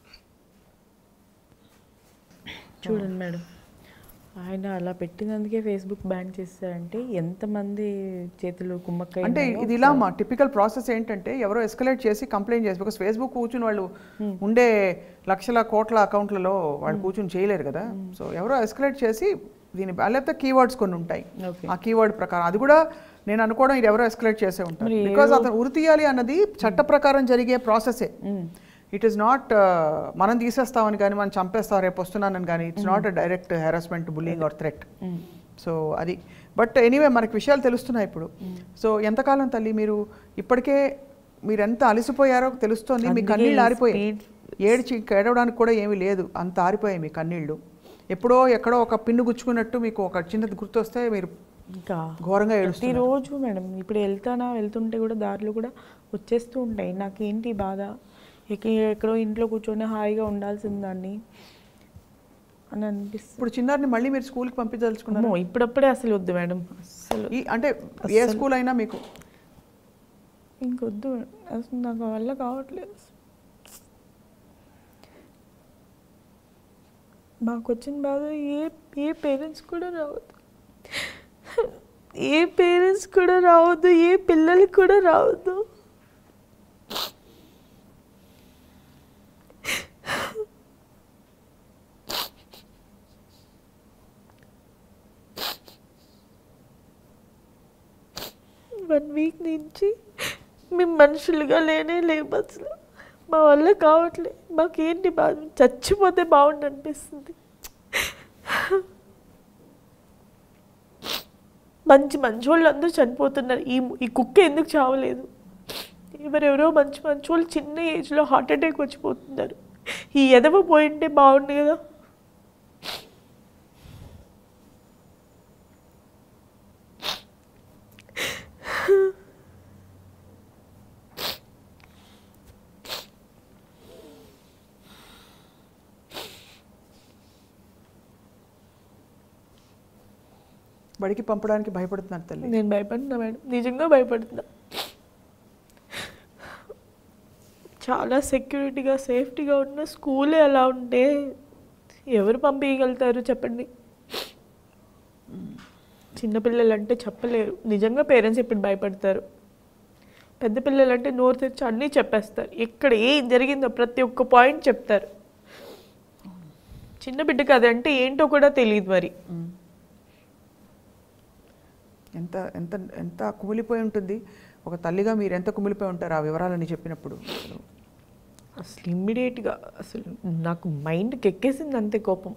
చూడండి మేడం ఆయన అలా పెట్టినందుకే ఫేస్బుక్ బ్యాన్ చేస్తారంటే ఎంతమంది చేతులు కుమ్మక్కై అంటే ఇది ఇలా మా టిపికల్ ప్రాసెస్ ఏంటంటే ఎవరో ఎస్కలేట్ చేసి కంప్లైంట్ చేసి బికాస్ ఫేస్బుక్ కూర్చుని వాళ్ళు ఉండే లక్షల కోట్ల అకౌంట్లలో వాళ్ళు కూర్చుని చేయలేరు కదా సో ఎవరో ఎస్కలేట్ చేసి దీని లేకపోతే కీవర్డ్స్ కొన్ని ఉంటాయి Okay. ఆ కీవర్డ్ ప్రకారం అది కూడా నేను అనుకోవడం ఇది ఎవరో ఎస్కలేట్ చేసే ఉంటారు మరి బికాస్ అతను ఉరి తీయాలి అన్నది చట్ట ప్రకారం జరిగే ప్రాసెసే ఇట్ ఈస్ నాట్ మనం తీసేస్తామని కానీ మనం చంపేస్తాం రేపు వస్తున్నానని కానీ it's not direct harassment bullying or threat so అది బట్ ఎనీవే మనకి విషయాలు తెలుస్తున్నాయి ఇప్పుడు సో ఎంతకాలం తల్లి మీరు ఇప్పటికే మీరు ఎంత అలసిపోయారో తెలుస్తోంది మీ అందుకే కన్నీళ్ళు ఈ ఆరిపోయాయి speed- ఏడ్చి ఇంక ఏడవడానికి కూడా ఏమీ లేదు అంత ఆరిపోయాయి మీ కన్నీళ్ళు ఎప్పుడో ఎక్కడో ఒక పిన్ను గుచ్చుకున్నట్టు మీకు ఒక చిన్నది గుర్తొస్తే మీరు ఇంకా ఘోరంగా ఏడుస్తున్నారు ప్రతిరోజు మేడం ఇప్పుడు వెళ్తానా వెళ్తుంటే కూడా దారిలో కూడా వచ్చేస్తూ ఉంటాయి నాకేంటి బాధ ఎక్క- ఎక్కడో ఇంట్లో కూర్చొని హాయిగా ఉండాల్సిన దాన్ని అని అనిపిస్తుంది ఇప్పుడు చిన్నారిని మళ్ళీ మీరు స్కూల్కి పంపించదలుచుకున్నారు అమ్మో, ఇప్పుడప్పుడే అసలు వద్దు మేడం అసలు ఈ అంటే ఏ స్కూల్ అయినా మీకు ఇంకొద్దు మేడం. అసలు నాకు ఆ వల్ల కావట్లేదు మాకు వచ్చిన బాధ ఏ ఏ పేరెంట్స్ కూడా రావద్దు ఏ పేరెంట్స్ కూడా రావద్దు ఏ పిల్లలకి కూడా రావద్దు వన్ వీక్ నుంచి మేము మనుషులుగా లేనే లేము అసలు మా వల్ల కావట్లేదు మాకేంటి బాధ చచ్చిపోతే బాగుండు అనిపిస్తుంది మంచి మంచి వాళ్ళు అందరూ చనిపోతున్నారు ఈ ఈ కుక్క ఎందుకు చావలేదు ఎవరెవరో మంచి మంచి వాళ్ళు చిన్న ఏజ్లో హార్ట్ అటాక్ వచ్చిపోతున్నారు ఈ ఎదవ పోయింటే బాగుండు కదా బడికి పంపడానికి భయపడుతున్నారు తల్లి నేను భయపడుతున్నా మేడం నిజంగా భయపడుతున్నా చాలా సెక్యూరిటీగా సేఫ్టీగా ఉన్న స్కూలే అలా ఉంటే ఎవరు పంపించగలుగుతారు చెప్పండి చిన్నపిల్లలు అంటే చెప్పలేరు నిజంగా పేరెంట్స్ ఇప్పుడు భయపడతారు పెద్ద పిల్లలు అంటే నోరు తెచ్చి అన్నీ చెప్పేస్తారు ఎక్కడ ఏం జరిగిందో ప్రతి ఒక్క పాయింట్ చెప్తారు చిన్న బిడ్డకి అదంటే ఏంటో కూడా తెలియదు మరి మ్మ్. ఎంత ఎంత ఎంత కుమిలిపోయి ఉంటుంది ఒక తల్లిగా మీరు ఎంత కుమిలిపోయి ఉంటారు ఆ వివరాలని చెప్పినప్పుడు అసలు అసలు ఇమ్మీడియట్గా అసలు నాకు మైండ్కి ఎక్కేసింది అంతే కోపం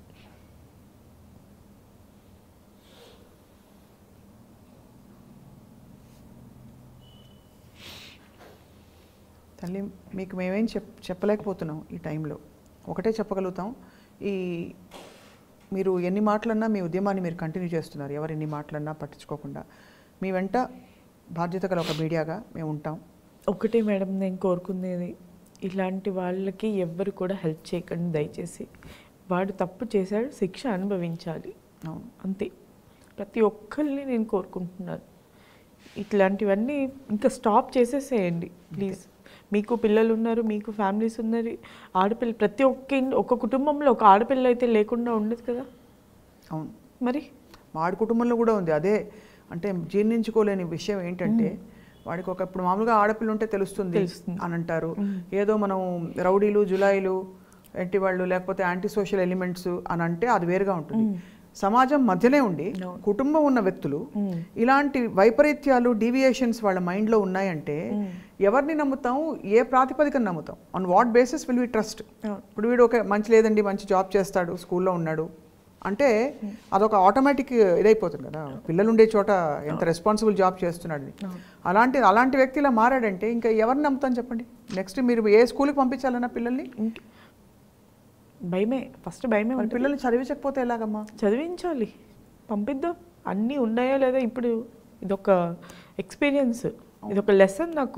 తల్లి మీకు మేమేం చెప్ చెప్పలేకపోతున్నాం ఈ టైంలో ఒకటే చెప్పగలుగుతాం ఈ మీరు ఎన్ని మాటలన్నా మీ ఉద్యమాన్ని మీరు కంటిన్యూ చేస్తున్నారు ఎవరు ఎన్ని మాటలన్నా పట్టించుకోకుండా మీ వెంట బాధ్యత గల ఒక మీడియాగా మేము ఉంటాం ఒకటే మేడం నేను కోరుకునేది ఇలాంటి వాళ్ళకి ఎవ్వరు కూడా హెల్ప్ చేయకండి దయచేసి వాడు తప్పు చేశాడు శిక్ష అనుభవించాలి అవును అంతే ప్రతి ఒక్కరిని నేను కోరుకుంటున్నాను ఇట్లాంటివన్నీ ఇంకా స్టాప్ చేసేసేయండి ప్లీజ్ మీకు పిల్లలు ఉన్నారు మీకు ఫ్యామిలీస్ ఉన్నారు ఆడపిల్ల ప్రతి ఒక్క ఇన్- ఒక కుటుంబంలో ఒక ఆడపిల్ల అయితే లేకుండా ఉండదు కదా అవును మరి వాడి కుటుంబంలో కూడా ఉంది అదే అంటే జీర్ణించుకోలేని విషయం ఏంటంటే వాడికి ఒక ఇప్పుడు మామూలుగా ఆడపిల్ల ఉంటే తెలుస్తుంది తెలుస్తుంది. అని అంటారు ఏదో మనం రౌడీలు జులాయిలు ఏంటి వాళ్ళు లేకపోతే యాంటీ సోషల్ ఎలిమెంట్స్ అని అంటే అది వేరుగా ఉంటుంది సమాజం మధ్యనే ఉండి అవును. కుటుంబం ఉన్న వ్యక్తులు మ్మ్. ఇలాంటి వైపరీత్యాలు డీవియేషన్స్ వాళ్ళ మైండ్లో ఉన్నాయంటే ఎవరిని నమ్ముతాం ఏ ప్రాతిపదికన నమ్ముతాం on what basis will we trust అవును. ఇప్పుడు వీడు ఒక మంచి లేదండి మంచి జాబ్ చేస్తాడు స్కూల్లో ఉన్నాడు అంటే అదొక ఆటోమేటిక్ ఇదైపోతుంది కదా పిల్లలు ఉండే చోట ఎంత రెస్పాన్సిబుల్ జాబ్ చేస్తున్నాడు అలాంటి అలాంటి వ్యక్తి ఇలా మారాడంటే ఇంకా ఎవరిని నమ్ముతాను చెప్పండి నెక్స్ట్ మీరు ఏ స్కూల్కి పంపించాలన్నా పిల్లల్ని ఇంక భయమే ఫస్ట్ భయమే మరి ఉంటుంది పిల్లల్ని చదివించకపోతే ఎలాగమ్మా చదివించాలి పంపిద్దాం అన్నీ ఉన్నాయా లేదా ఇప్పుడు ఇదొక ఎక్స్పీరియన్స్ ఇదొక లెసన్ నాకు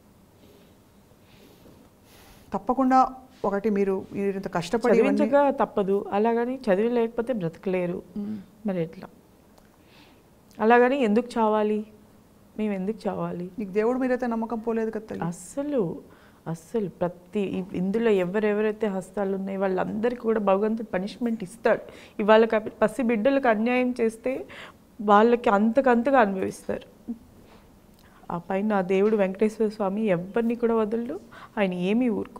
తప్పకుండా ఒకటి మీరు మీరు ఇంత కష్టపడి ఇవన్నీ- చదివించక తప్పదు అలాగని చదివి లేకపోతే బ్రతకలేరు మరి ఎట్లా అలాగని ఎందుకు చావాలి మేము ఎందుకు చావాలి నీకు దేవుడి మీరైతే నమ్మకం పోలేదు కదా తల్లి అస్సలు అస్సలు ప్రతి ఇ- ఇందులో ఎవరెవరైతే హస్తాలు ఉన్నాయో వాళ్ళందరికీ కూడా భగవంతుడు పనిష్మెంట్ ఇస్తాడు ఇవాళ కాబట్టి పసి బిడ్డలకు అన్యాయం చేస్తే వాళ్ళకి అంతకంతగా అనుభవిస్తారు ఆ పైన ఆ దేవుడు వెంకటేశ్వర స్వామి ఎవరిని కూడా వదలడు ఆయన ఏమీ ఊరుకోడు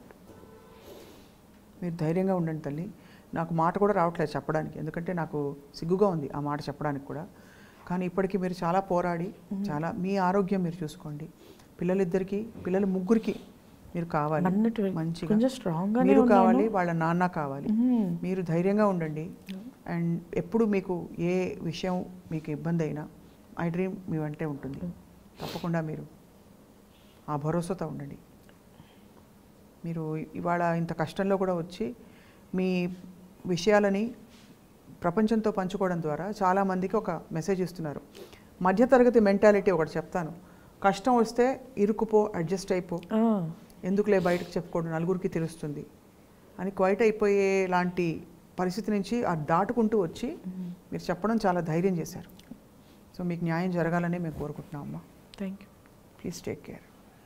మీరు ధైర్యంగా ఉండండి తల్లి నాకు మాట కూడా రావట్లేదు చెప్పడానికి ఎందుకంటే నాకు సిగ్గుగా ఉంది ఆ మాట చెప్పడానికి కూడా కానీ ఇప్పటికీ మీరు చాలా పోరాడి చాలా మీ ఆరోగ్యం మీరు చూసుకోండి పిల్లలిద్దరికి పిల్లల ముగ్గురికి మీరు కావాలి అన్నట్టు మంచిగా కొంచెం స్ట్రాంగ్గానే మీరు ఉన్నాను. కావాలి వాళ్ళ నాన్న కావాలి మ్మ్. మీరు ధైర్యంగా ఉండండి అండ్ ఎప్పుడు మీకు ఏ విషయం మీకు ఇబ్బంది అయినా ఐ డ్రీమ్ మీ వెంటే ఉంటుంది తప్పకుండా మీరు ఆ భరోసాతో ఉండండి మీరు ఇవాళ ఇంత కష్టంలో కూడా వచ్చి మీ విషయాలని ప్రపంచంతో పంచుకోవడం ద్వారా చాలామందికి ఒక మెసేజ్ ఇస్తున్నారు మధ్యతరగతి మెంటాలిటీ ఒకటి చెప్తాను కష్టం వస్తే ఇరుకుపో అడ్జస్ట్ అయిపో ఆ, ఎందుకులే బయటకు చెప్పుకోవడం నలుగురికి తెలుస్తుంది అని క్వైట్ అయిపోయే లాంటి పరిస్థితి నుంచి ఆ దాటుకుంటూ వచ్చి మీరు చెప్పడం చాలా ధైర్యం చేశారు సో మీకు న్యాయం జరగాలని మేము కోరుకుంటున్నాం అమ్మా thank you please take care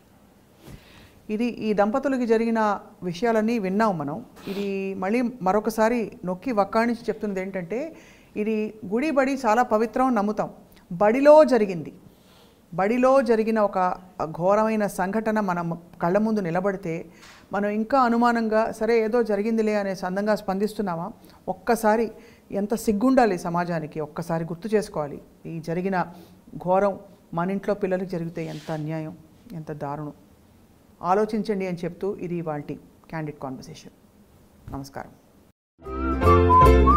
ఇది ఈ దంపతులకి జరిగిన విషయాలన్నీ విన్నాం మనం ఇది మళ్ళీ మరొకసారి నొక్కి వక్కాణించి చెప్తున్నది ఏంటంటే ఇది గుడి బడి చాలా పవిత్రం అని నమ్ముతాం బడిలో జరిగింది బడిలో జరిగిన ఒక ఘోరమైన సంఘటన మనం కళ్ళ ముందు నిలబడితే మనం ఇంకా అనుమానంగా సరే ఏదో జరిగిందిలే అనే సందంగా స్పందిస్తున్నామా ఒక్కసారి ఎంత సిగ్గుండాలి సమాజానికి ఒక్కసారి గుర్తు చేసుకోవాలి ఈ జరిగిన ఘోరం మన ఇంట్లో పిల్లలకు జరిగితే ఎంత అన్యాయం ఎంత దారుణం ఆలోచించండి అని చెప్తూ ఇది వాటి క్యాండిడ్ కాన్వర్సేషన్ నమస్కారం